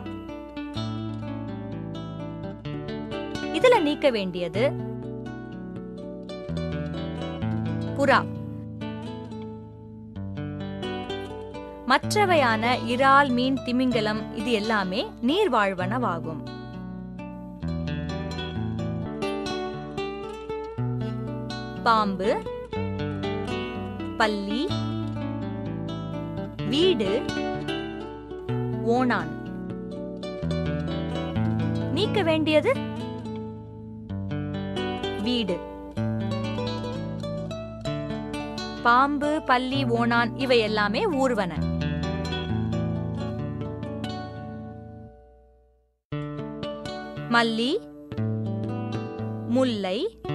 இதுல நீக்க வேண்டியது புறா மற்றவையான இறால் மீன் திமிங்கலம் இது எல்லாமே நீர்வாழ்வனவாகும் பாம்பு பல்லி வீடு ஓணான் நீக்க வேண்டியது வீடு பாம்பு பல்லி ஓணான் இவை எல்லாமே ஊர்வன மல்லி முல்லை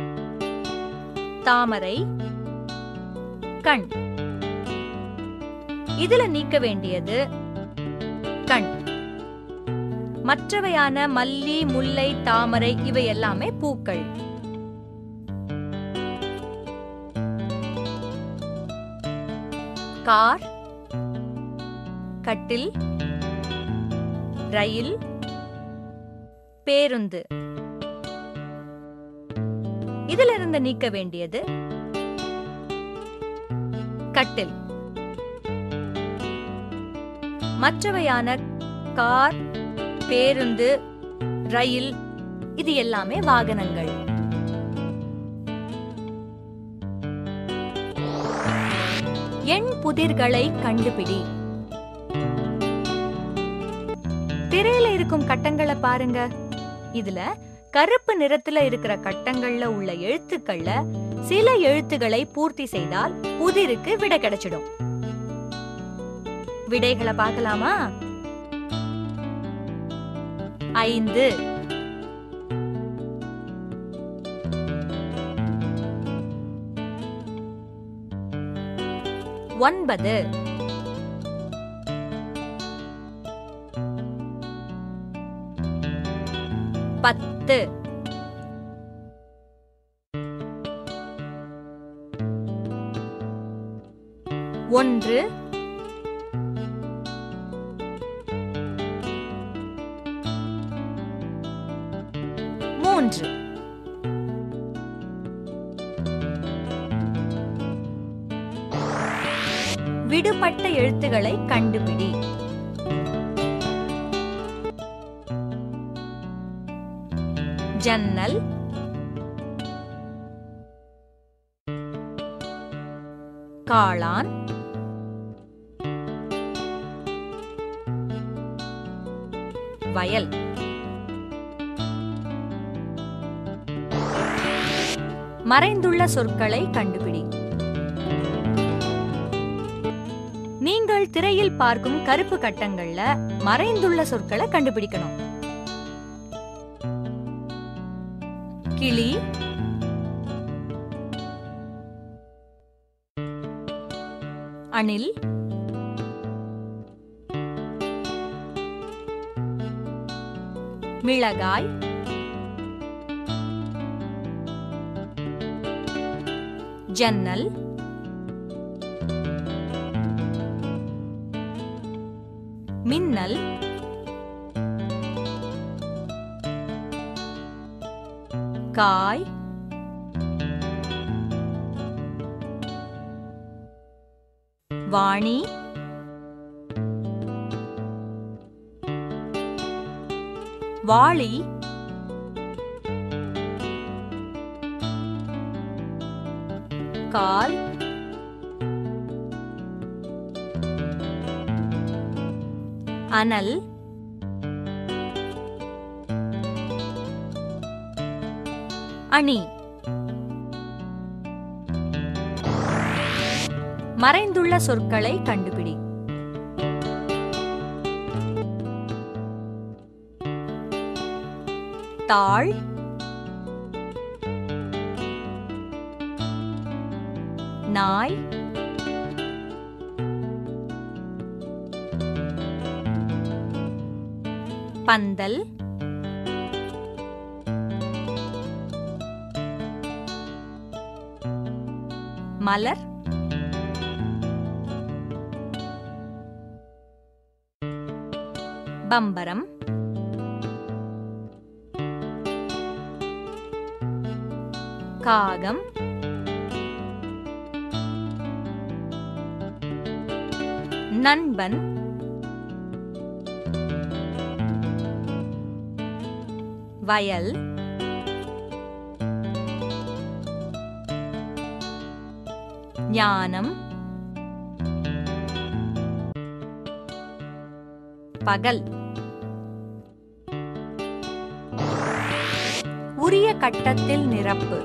தாமரை கண் இதுல நீக்க வேண்டியது கண் மற்றவையான மல்லி முல்லை தாமரை இவை எல்லாமே பூக்கள் கார் கட்டில் ரயில் பேருந்து இதிலிருந்து நீக்க வேண்டியது கட்டில் மற்றவையான கார் பேருந்து ரயில் இது எல்லாமே வாகனங்கள் எண் புதிர்களை கண்டுபிடி திரையில இருக்கும் கட்டங்களை பாருங்க இதுல கருப்பு நிறத்துல இருக்கிற கட்டங்கள்ல உள்ள எழுத்துக்கள்ல சில எழுத்துக்களை பூர்த்தி செய்தால் புதிருக்கு விடை கிடைச்சிடும் விடைகளை பார்க்கலாமா ஐந்து ஒன்பது பத்து ஒன்று மூன்று விடுபட்ட எழுத்துக்களை கண்டுபிடி ஜன்னல் காளான் வயல் மறைந்துள்ள சொற்களை கண்டுபிடி நீங்கள் திரையில் பார்க்கும் கருப்பு கட்டங்கள்ல மறைந்துள்ள சொற்களை கண்டுபிடிக்கணும் கிளி அணில் மிளகாய் ஜன்னல் மின்னல் காய் வாணி வாளி கால் அனல் அணி மறைந்துள்ள சொற்களை கண்டுபிடி தாள் நாய் பந்தல் மலர் பம்பரம் காகம் நண்பன் வயல் ஞானம் பகல் உரிய கட்டத்தில் நிரப்பு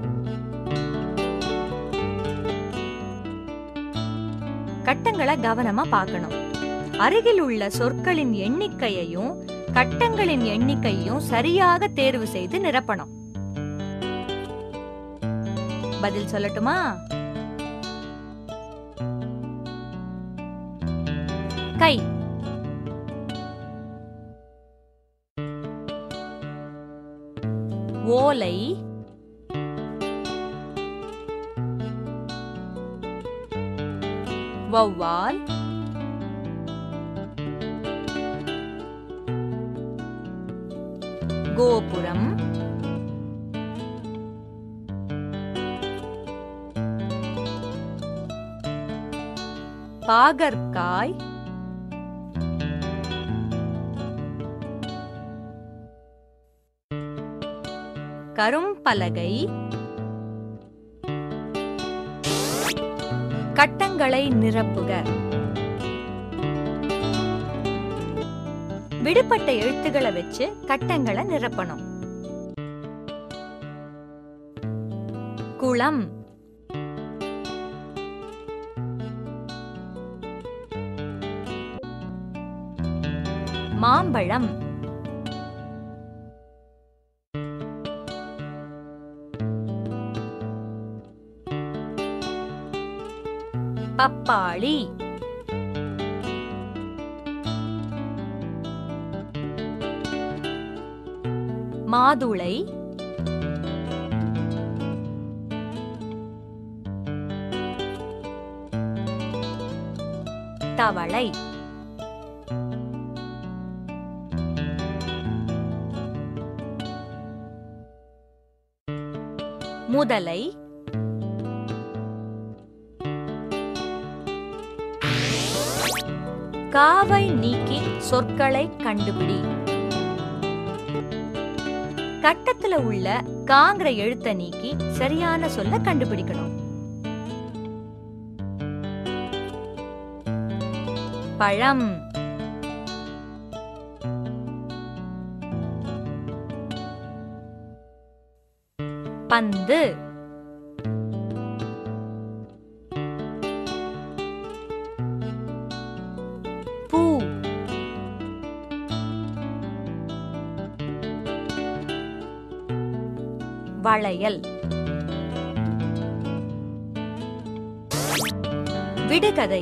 கட்டங்களை கவனமா பார்க்கணும் அருகில் உள்ள சொற்களின் எண்ணிக்கையையும் கட்டங்களின் எண்ணிக்கையும் சரியாக தேர்வு செய்து நிரப்பணும் பதில் சொல்லட்டுமா கை ஓலை வௌவால் கோபுரம் பாகற்காய் கரும்பலகை கட்டங்களை நிரப்புக விடுபட்ட எழுத்துக்களை வச்சு கட்டங்களை நிரப்பணும் குளம் மாம்பழம் பப்பாளி மாதுளை தவளை முதலை காவை நீக்கி சொற்களை கண்டுபிடி கட்டத்துல உள்ள காங்கிற எழுத்த நீக்கி சரியான சொல்ல கண்டுபிடிக்கணும் பழம் பந்து பூ வளையல் விடுகதை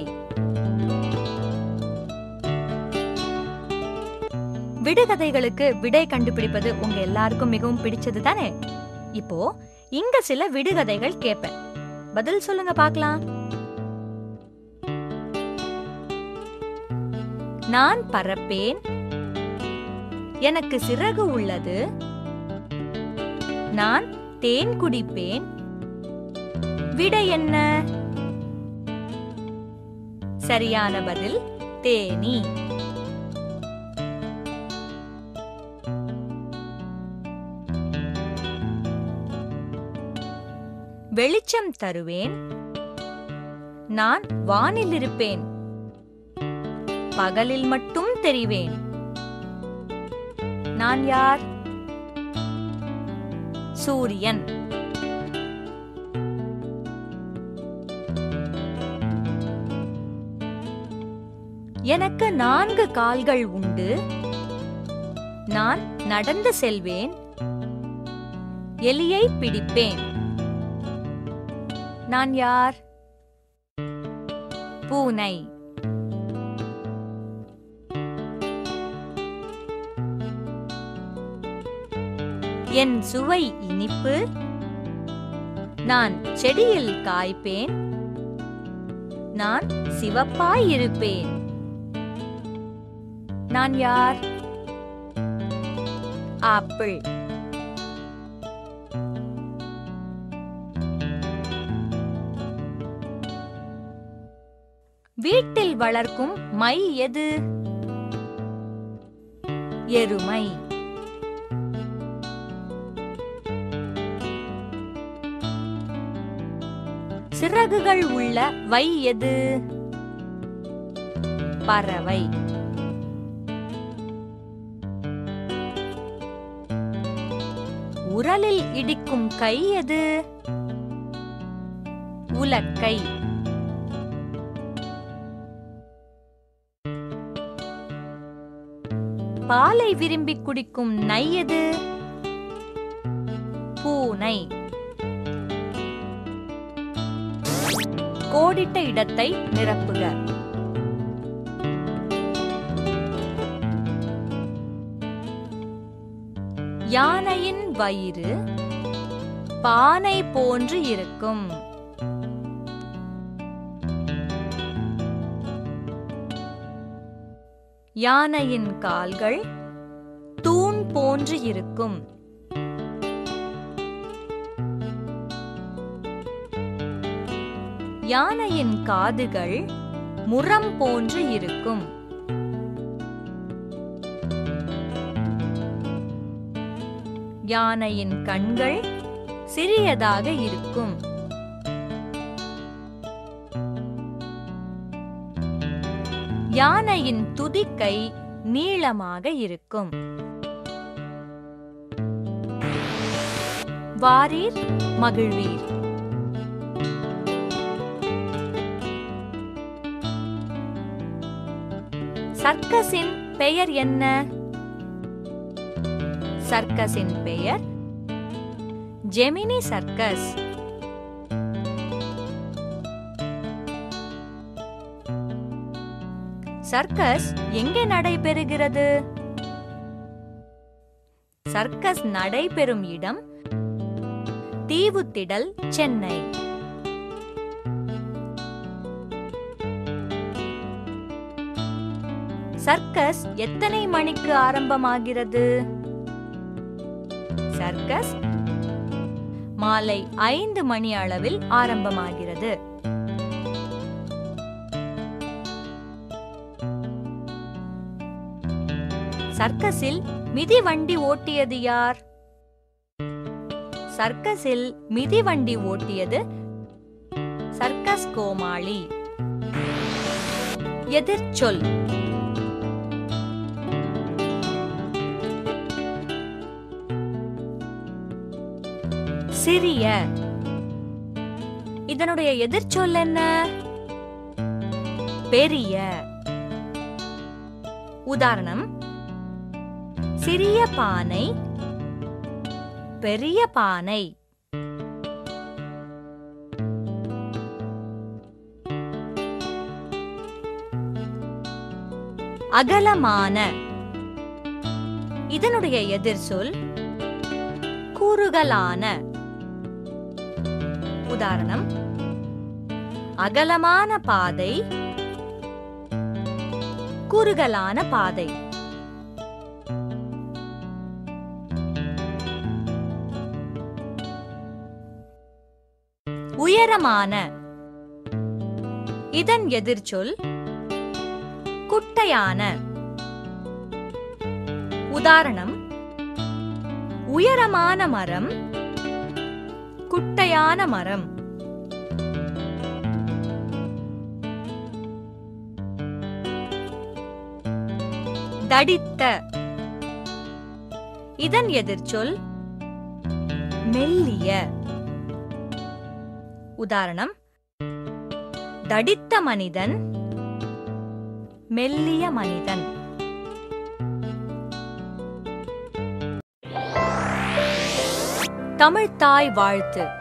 விடுகதைகளுக்கு விடை கண்டுபிடிப்பது உங்க எல்லாருக்கும் மிகவும் பிடிச்சது தானே இப்போ இங்க சில விடுகதைகள் கேட்பேன் பதில் சொல்லுங்க பார்க்கலாம் நான் பறப்பேன் எனக்கு சிறகு உள்ளது நான் தேன் குடிப்பேன் விடை என்ன சரியான பதில் தேனி வெளிச்சம் தருவேன் நான் வானில் இருப்பேன் பகலில் மட்டும் தெரிவேன் நான் யார் சூரியன் எனக்கு நான்கு கால்கள் உண்டு நான் நடந்து செல்வேன் எலியை பிடிப்பேன் நான் யார் பூனை என் சுவை இனிப்பு நான் செடியில் காய்ப்பேன் நான் சிவப்பாய் இருப்பேன் நான் யார் ஆப்பிள் வீட்டில் வளர்க்கும் மை எது எருமை சிறகுகள் உள்ள வை எது பறவை உரலில் இடிக்கும் கை எது உலக்கை பாலை விரும்பி குடிக்கும் நை எது பூனை கோடிட்ட இடத்தை நிரப்புக யானையின் வயிறு பானை போன்று இருக்கும் யானையின் கால்கள் தூண் போன்று இருக்கும் யானையின் காதுகள் முரம் போன்று இருக்கும் யானையின் கண்கள் சிறியதாக இருக்கும் யானையின் துதிக்கை நீளமாக இருக்கும் வாரீர் மகிழ்வீர் சர்க்கஸின் பெயர் என்ன சர்க்கஸின் பெயர் ஜெமினி சர்க்கஸ் சர்க்கஸ் எங்கே நடைபெறுகிறது சர்க்கஸ் நடைபெறும் இடம் தீவுத்திடல் சென்னை சர்க்கஸ் எத்தனை மணிக்கு ஆரம்பமாகிறது சர்க்கஸ் மாலை ஐந்து மணி அளவில் ஆரம்பமாகிறது சர்க்கஸில் மிதிவண்டி ஓட்டியது யார் சர்க்கஸில் மிதிவண்டி ஓட்டியது சர்க்கஸ் கோமாளி எதிர்ச்சொல் சிறிய இதனுடைய எதிர்ச்சொல் என்ன பெரிய உதாரணம் சிறிய பானை பெரிய பானை அகலமான இதனுடைய எதிர்சொல் குறுகலான உதாரணம் அகலமான பாதை குறுகலான பாதை உயரமான இதன் எதிர்ச்சொல் குட்டையான உதாரணம் உயரமான மரம் குட்டையான மரம் தடித்த இதன் எதிர்ச்சொல் மெல்லிய உதாரணம் தடித்த மனிதன் மெல்லிய மனிதன் தமிழ்த்தாய் வாழ்த்து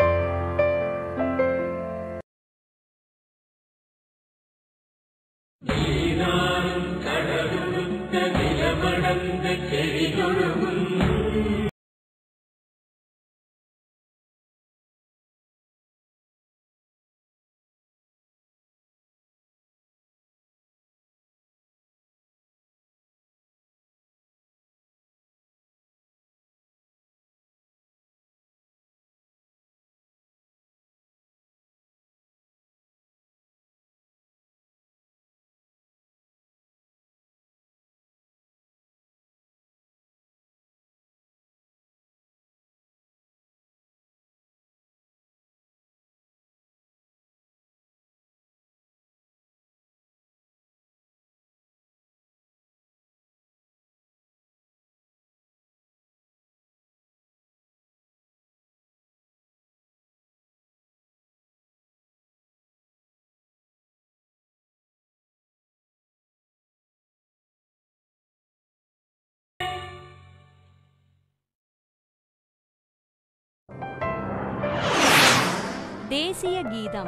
தேசிய கீதம்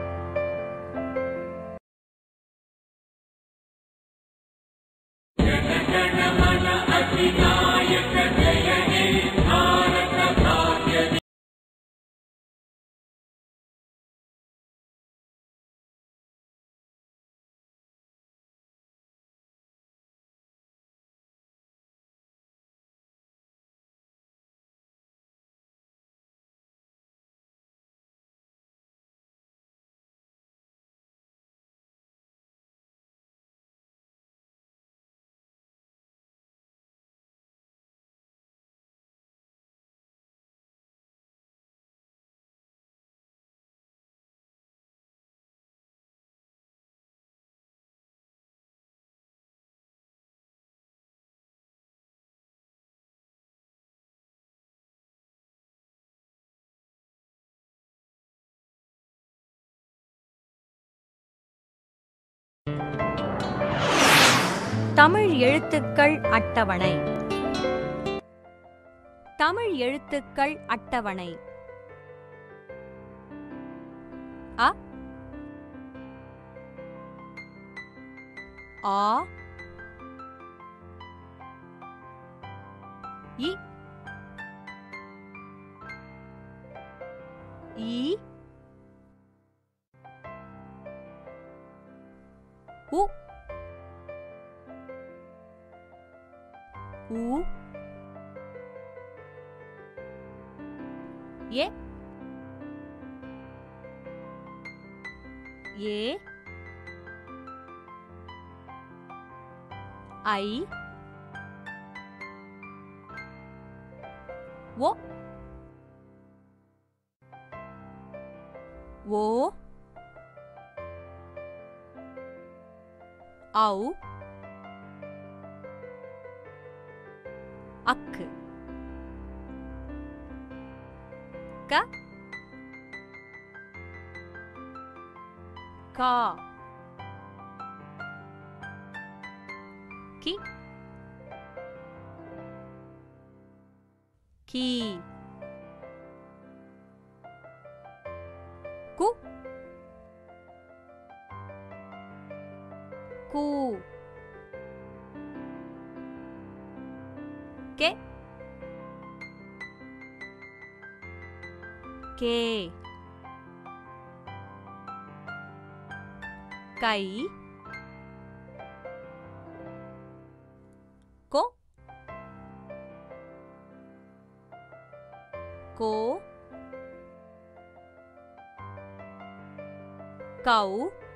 தமிழ் எழுத்துக்கள் அட்டவணை தமிழ் எழுத்துக்கள் அட்டவணை அ ஆ இ ஈ உ U ஏ ஏ ஐ ஓ ஓ ஔ அக்கு க கா கி கி கு கு கே கே கை கோ கோ கௌ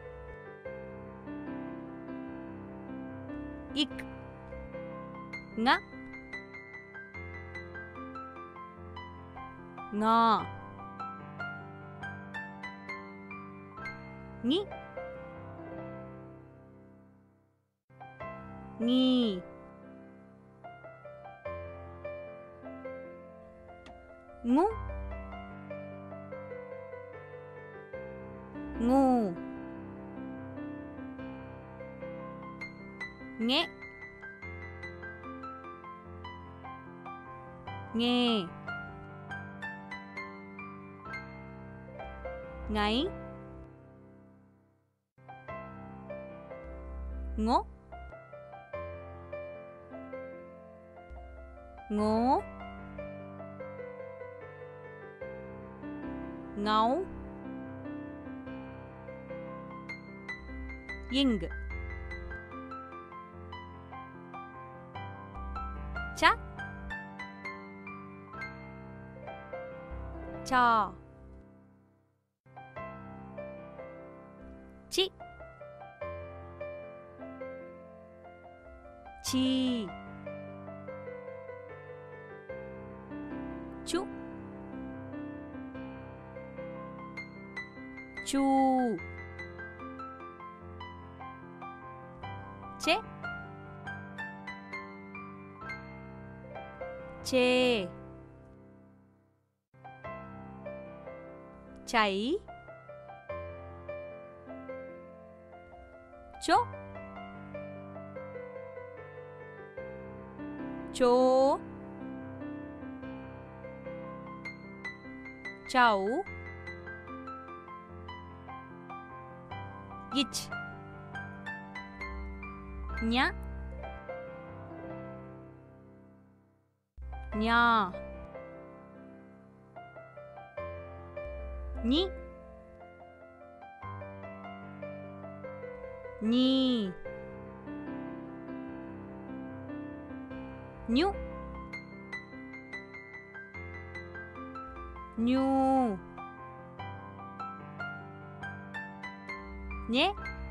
இக் ngã ngò nghi nghi ngu ngu nghe nghe ngáy ngố ngố ngấu இங்கு ச சா சி சி சு சூ சே சே chảy chó chố cháu இச் ஞ ஞா ஞி நீ ஞு ஞூ ஞே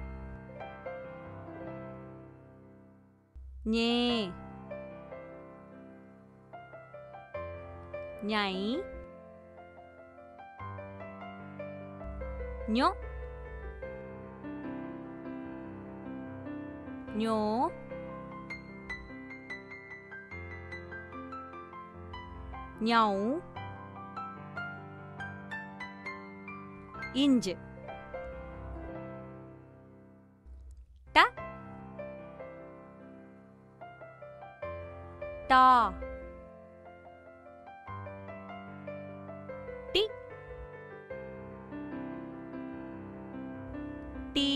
ஞே ஞை ஞோ ஞோ ஞௌ இஞ்சு ட டா டி டி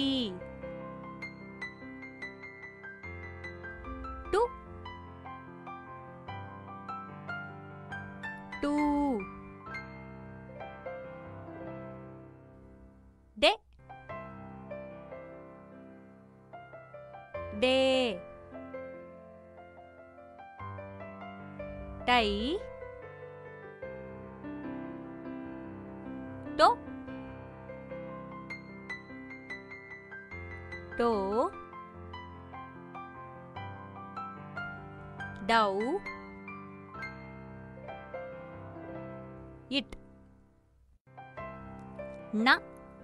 டு டூ டே டே டை டோ டோ டவ் இட் ந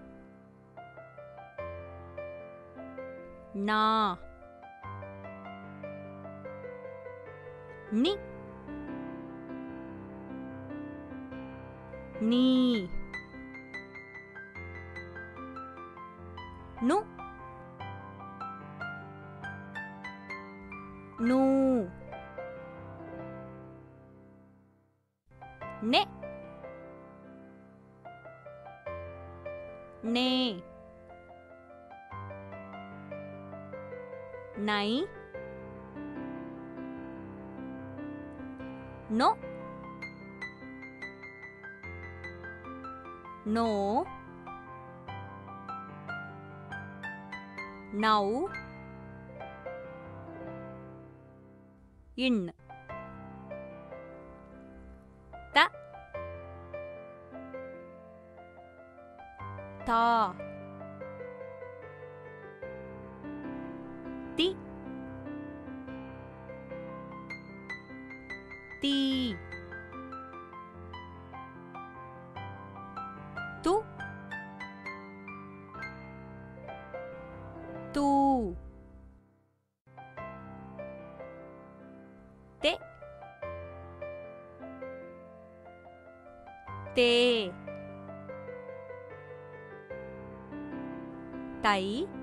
நா நி நீ நு நூ நெ நே நை நோ நோ நௌ இன் த தா தி தி து து தே தே தை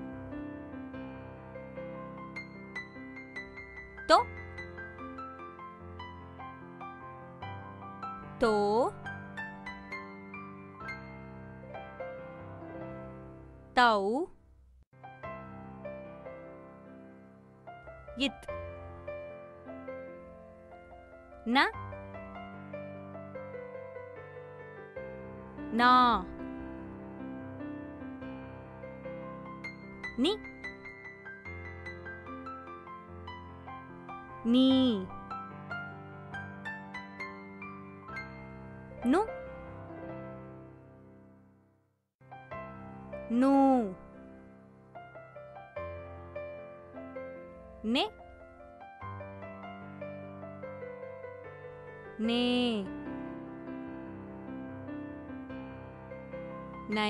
தோ தோ தௌ இத் ந நா நி நீ நு நூ நெ நே நை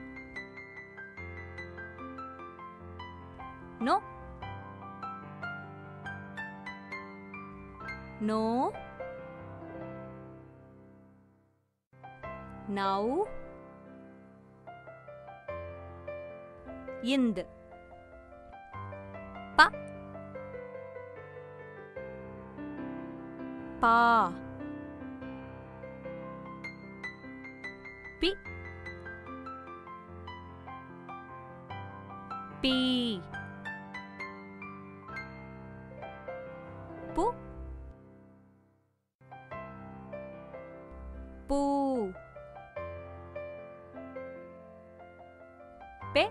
நோ நோ நௌ இந்து ப பா பி பி பு பூ பெ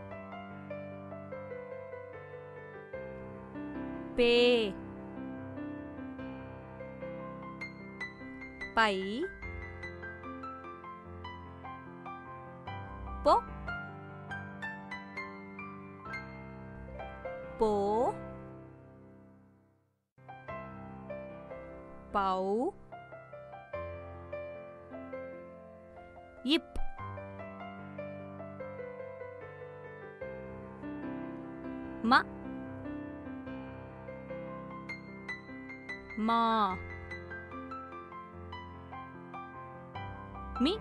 பே பை பொ போ பௌ இப் ம மா மி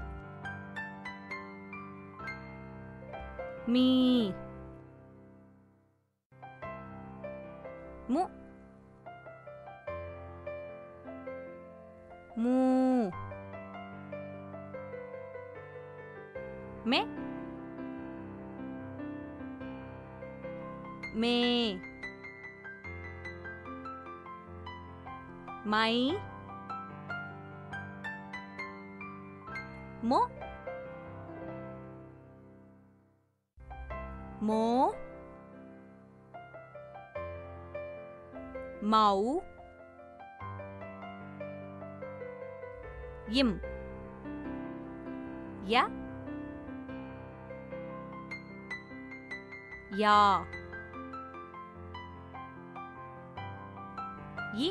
மீ மு மூ மே மே மை மோ மோ மௌ இம் ய யா இ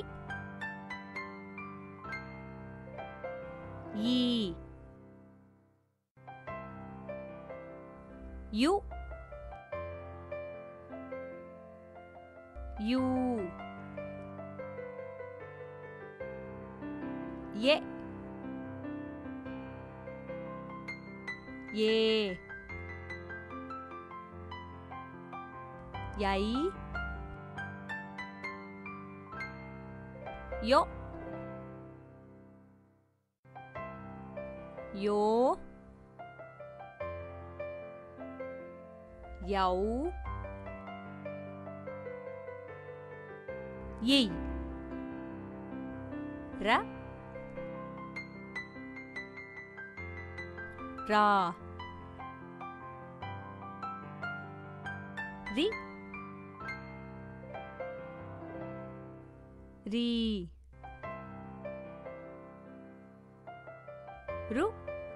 ஈ யு யூ ஏ ஏ யை யோ யோ யௌ யை ர ரா ரி ரி ரு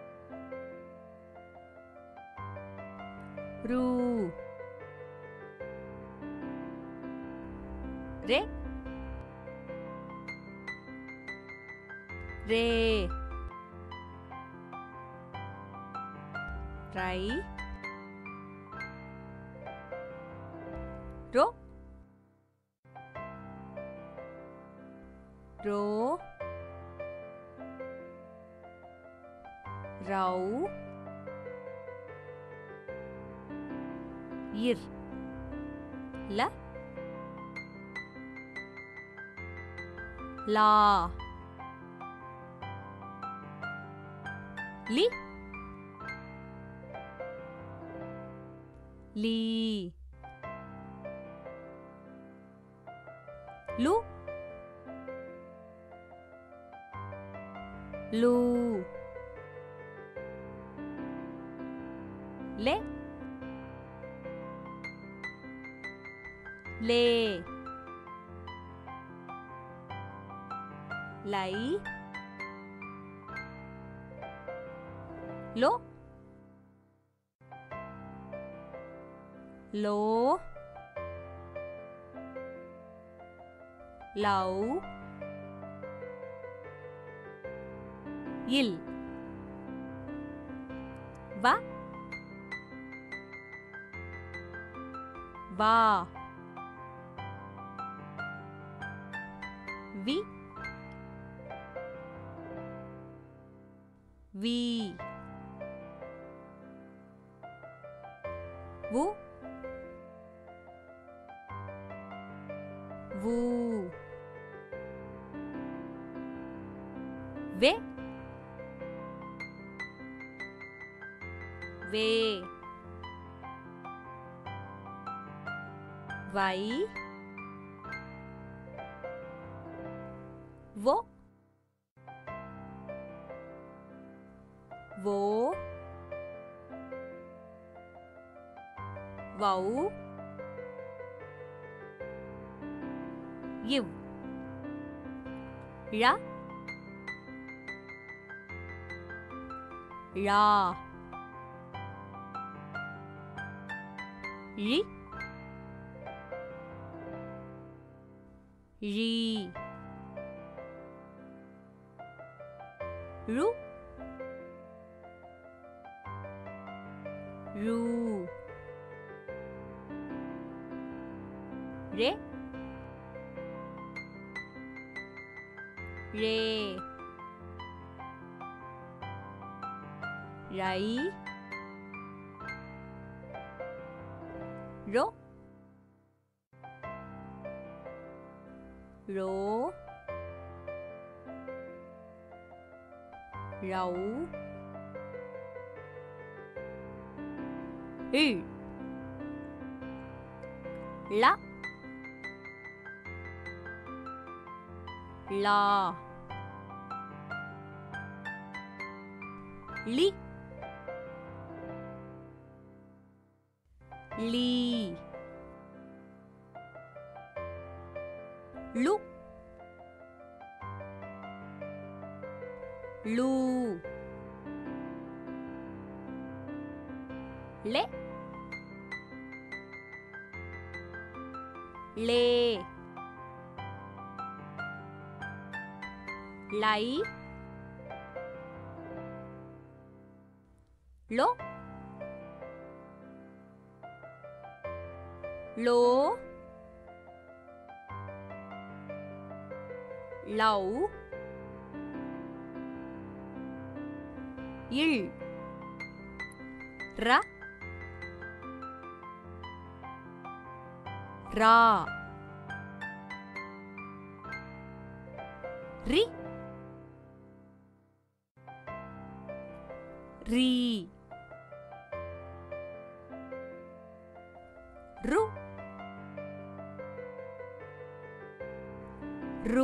ரு ரே ரே ரை ரோ ரோ ரௌ இர் ல லா லி லீ லு லூ லே லே லை லோ லோ லௌ இல் வ வா வி வி வு வு வே வே வை wo wo வௌ இவ் ழ ழா ழி ழீ ரு ரு ரே ரே ரை ரோ ரோ ரௌ இழ் ல லா லி லீ லு லூ லே லே லை லோ லோ லௌ இல் ர ரா ரி ரீ ரு ரு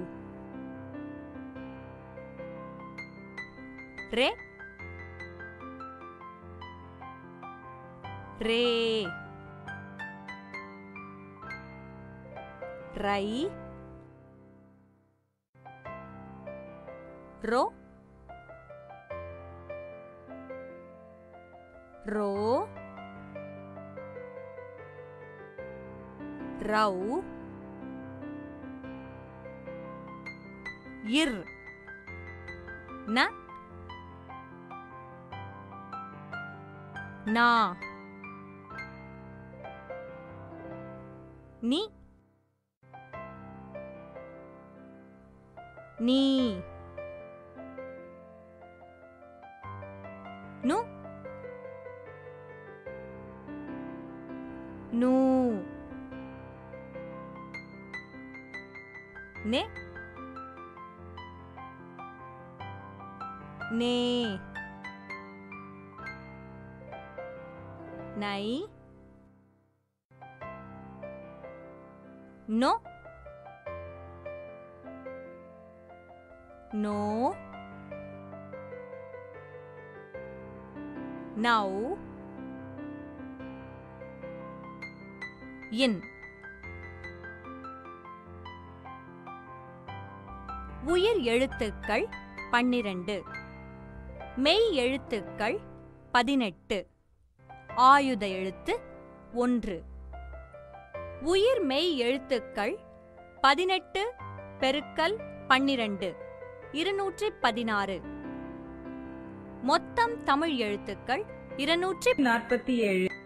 ரே ரே ரை ரோ ரோ ரௌ இர் ந நா நி நீ நு நூ நே நே நை நோ நோ நௌ இன் உயிர் எழுத்துக்கள் பன்னிரண்டு மெய் எழுத்துக்கள் பதினெட்டு ஆயுத எழுத்து ஒன்று உயிர் மெய் எழுத்துக்கள் பதினெட்டு பெருக்கல் பன்னிரண்டு இருநூற்றி பதினாறு மொத்தம் தமிழ் எழுத்துக்கள் இருநூற்றி நாற்பத்தி ஏழு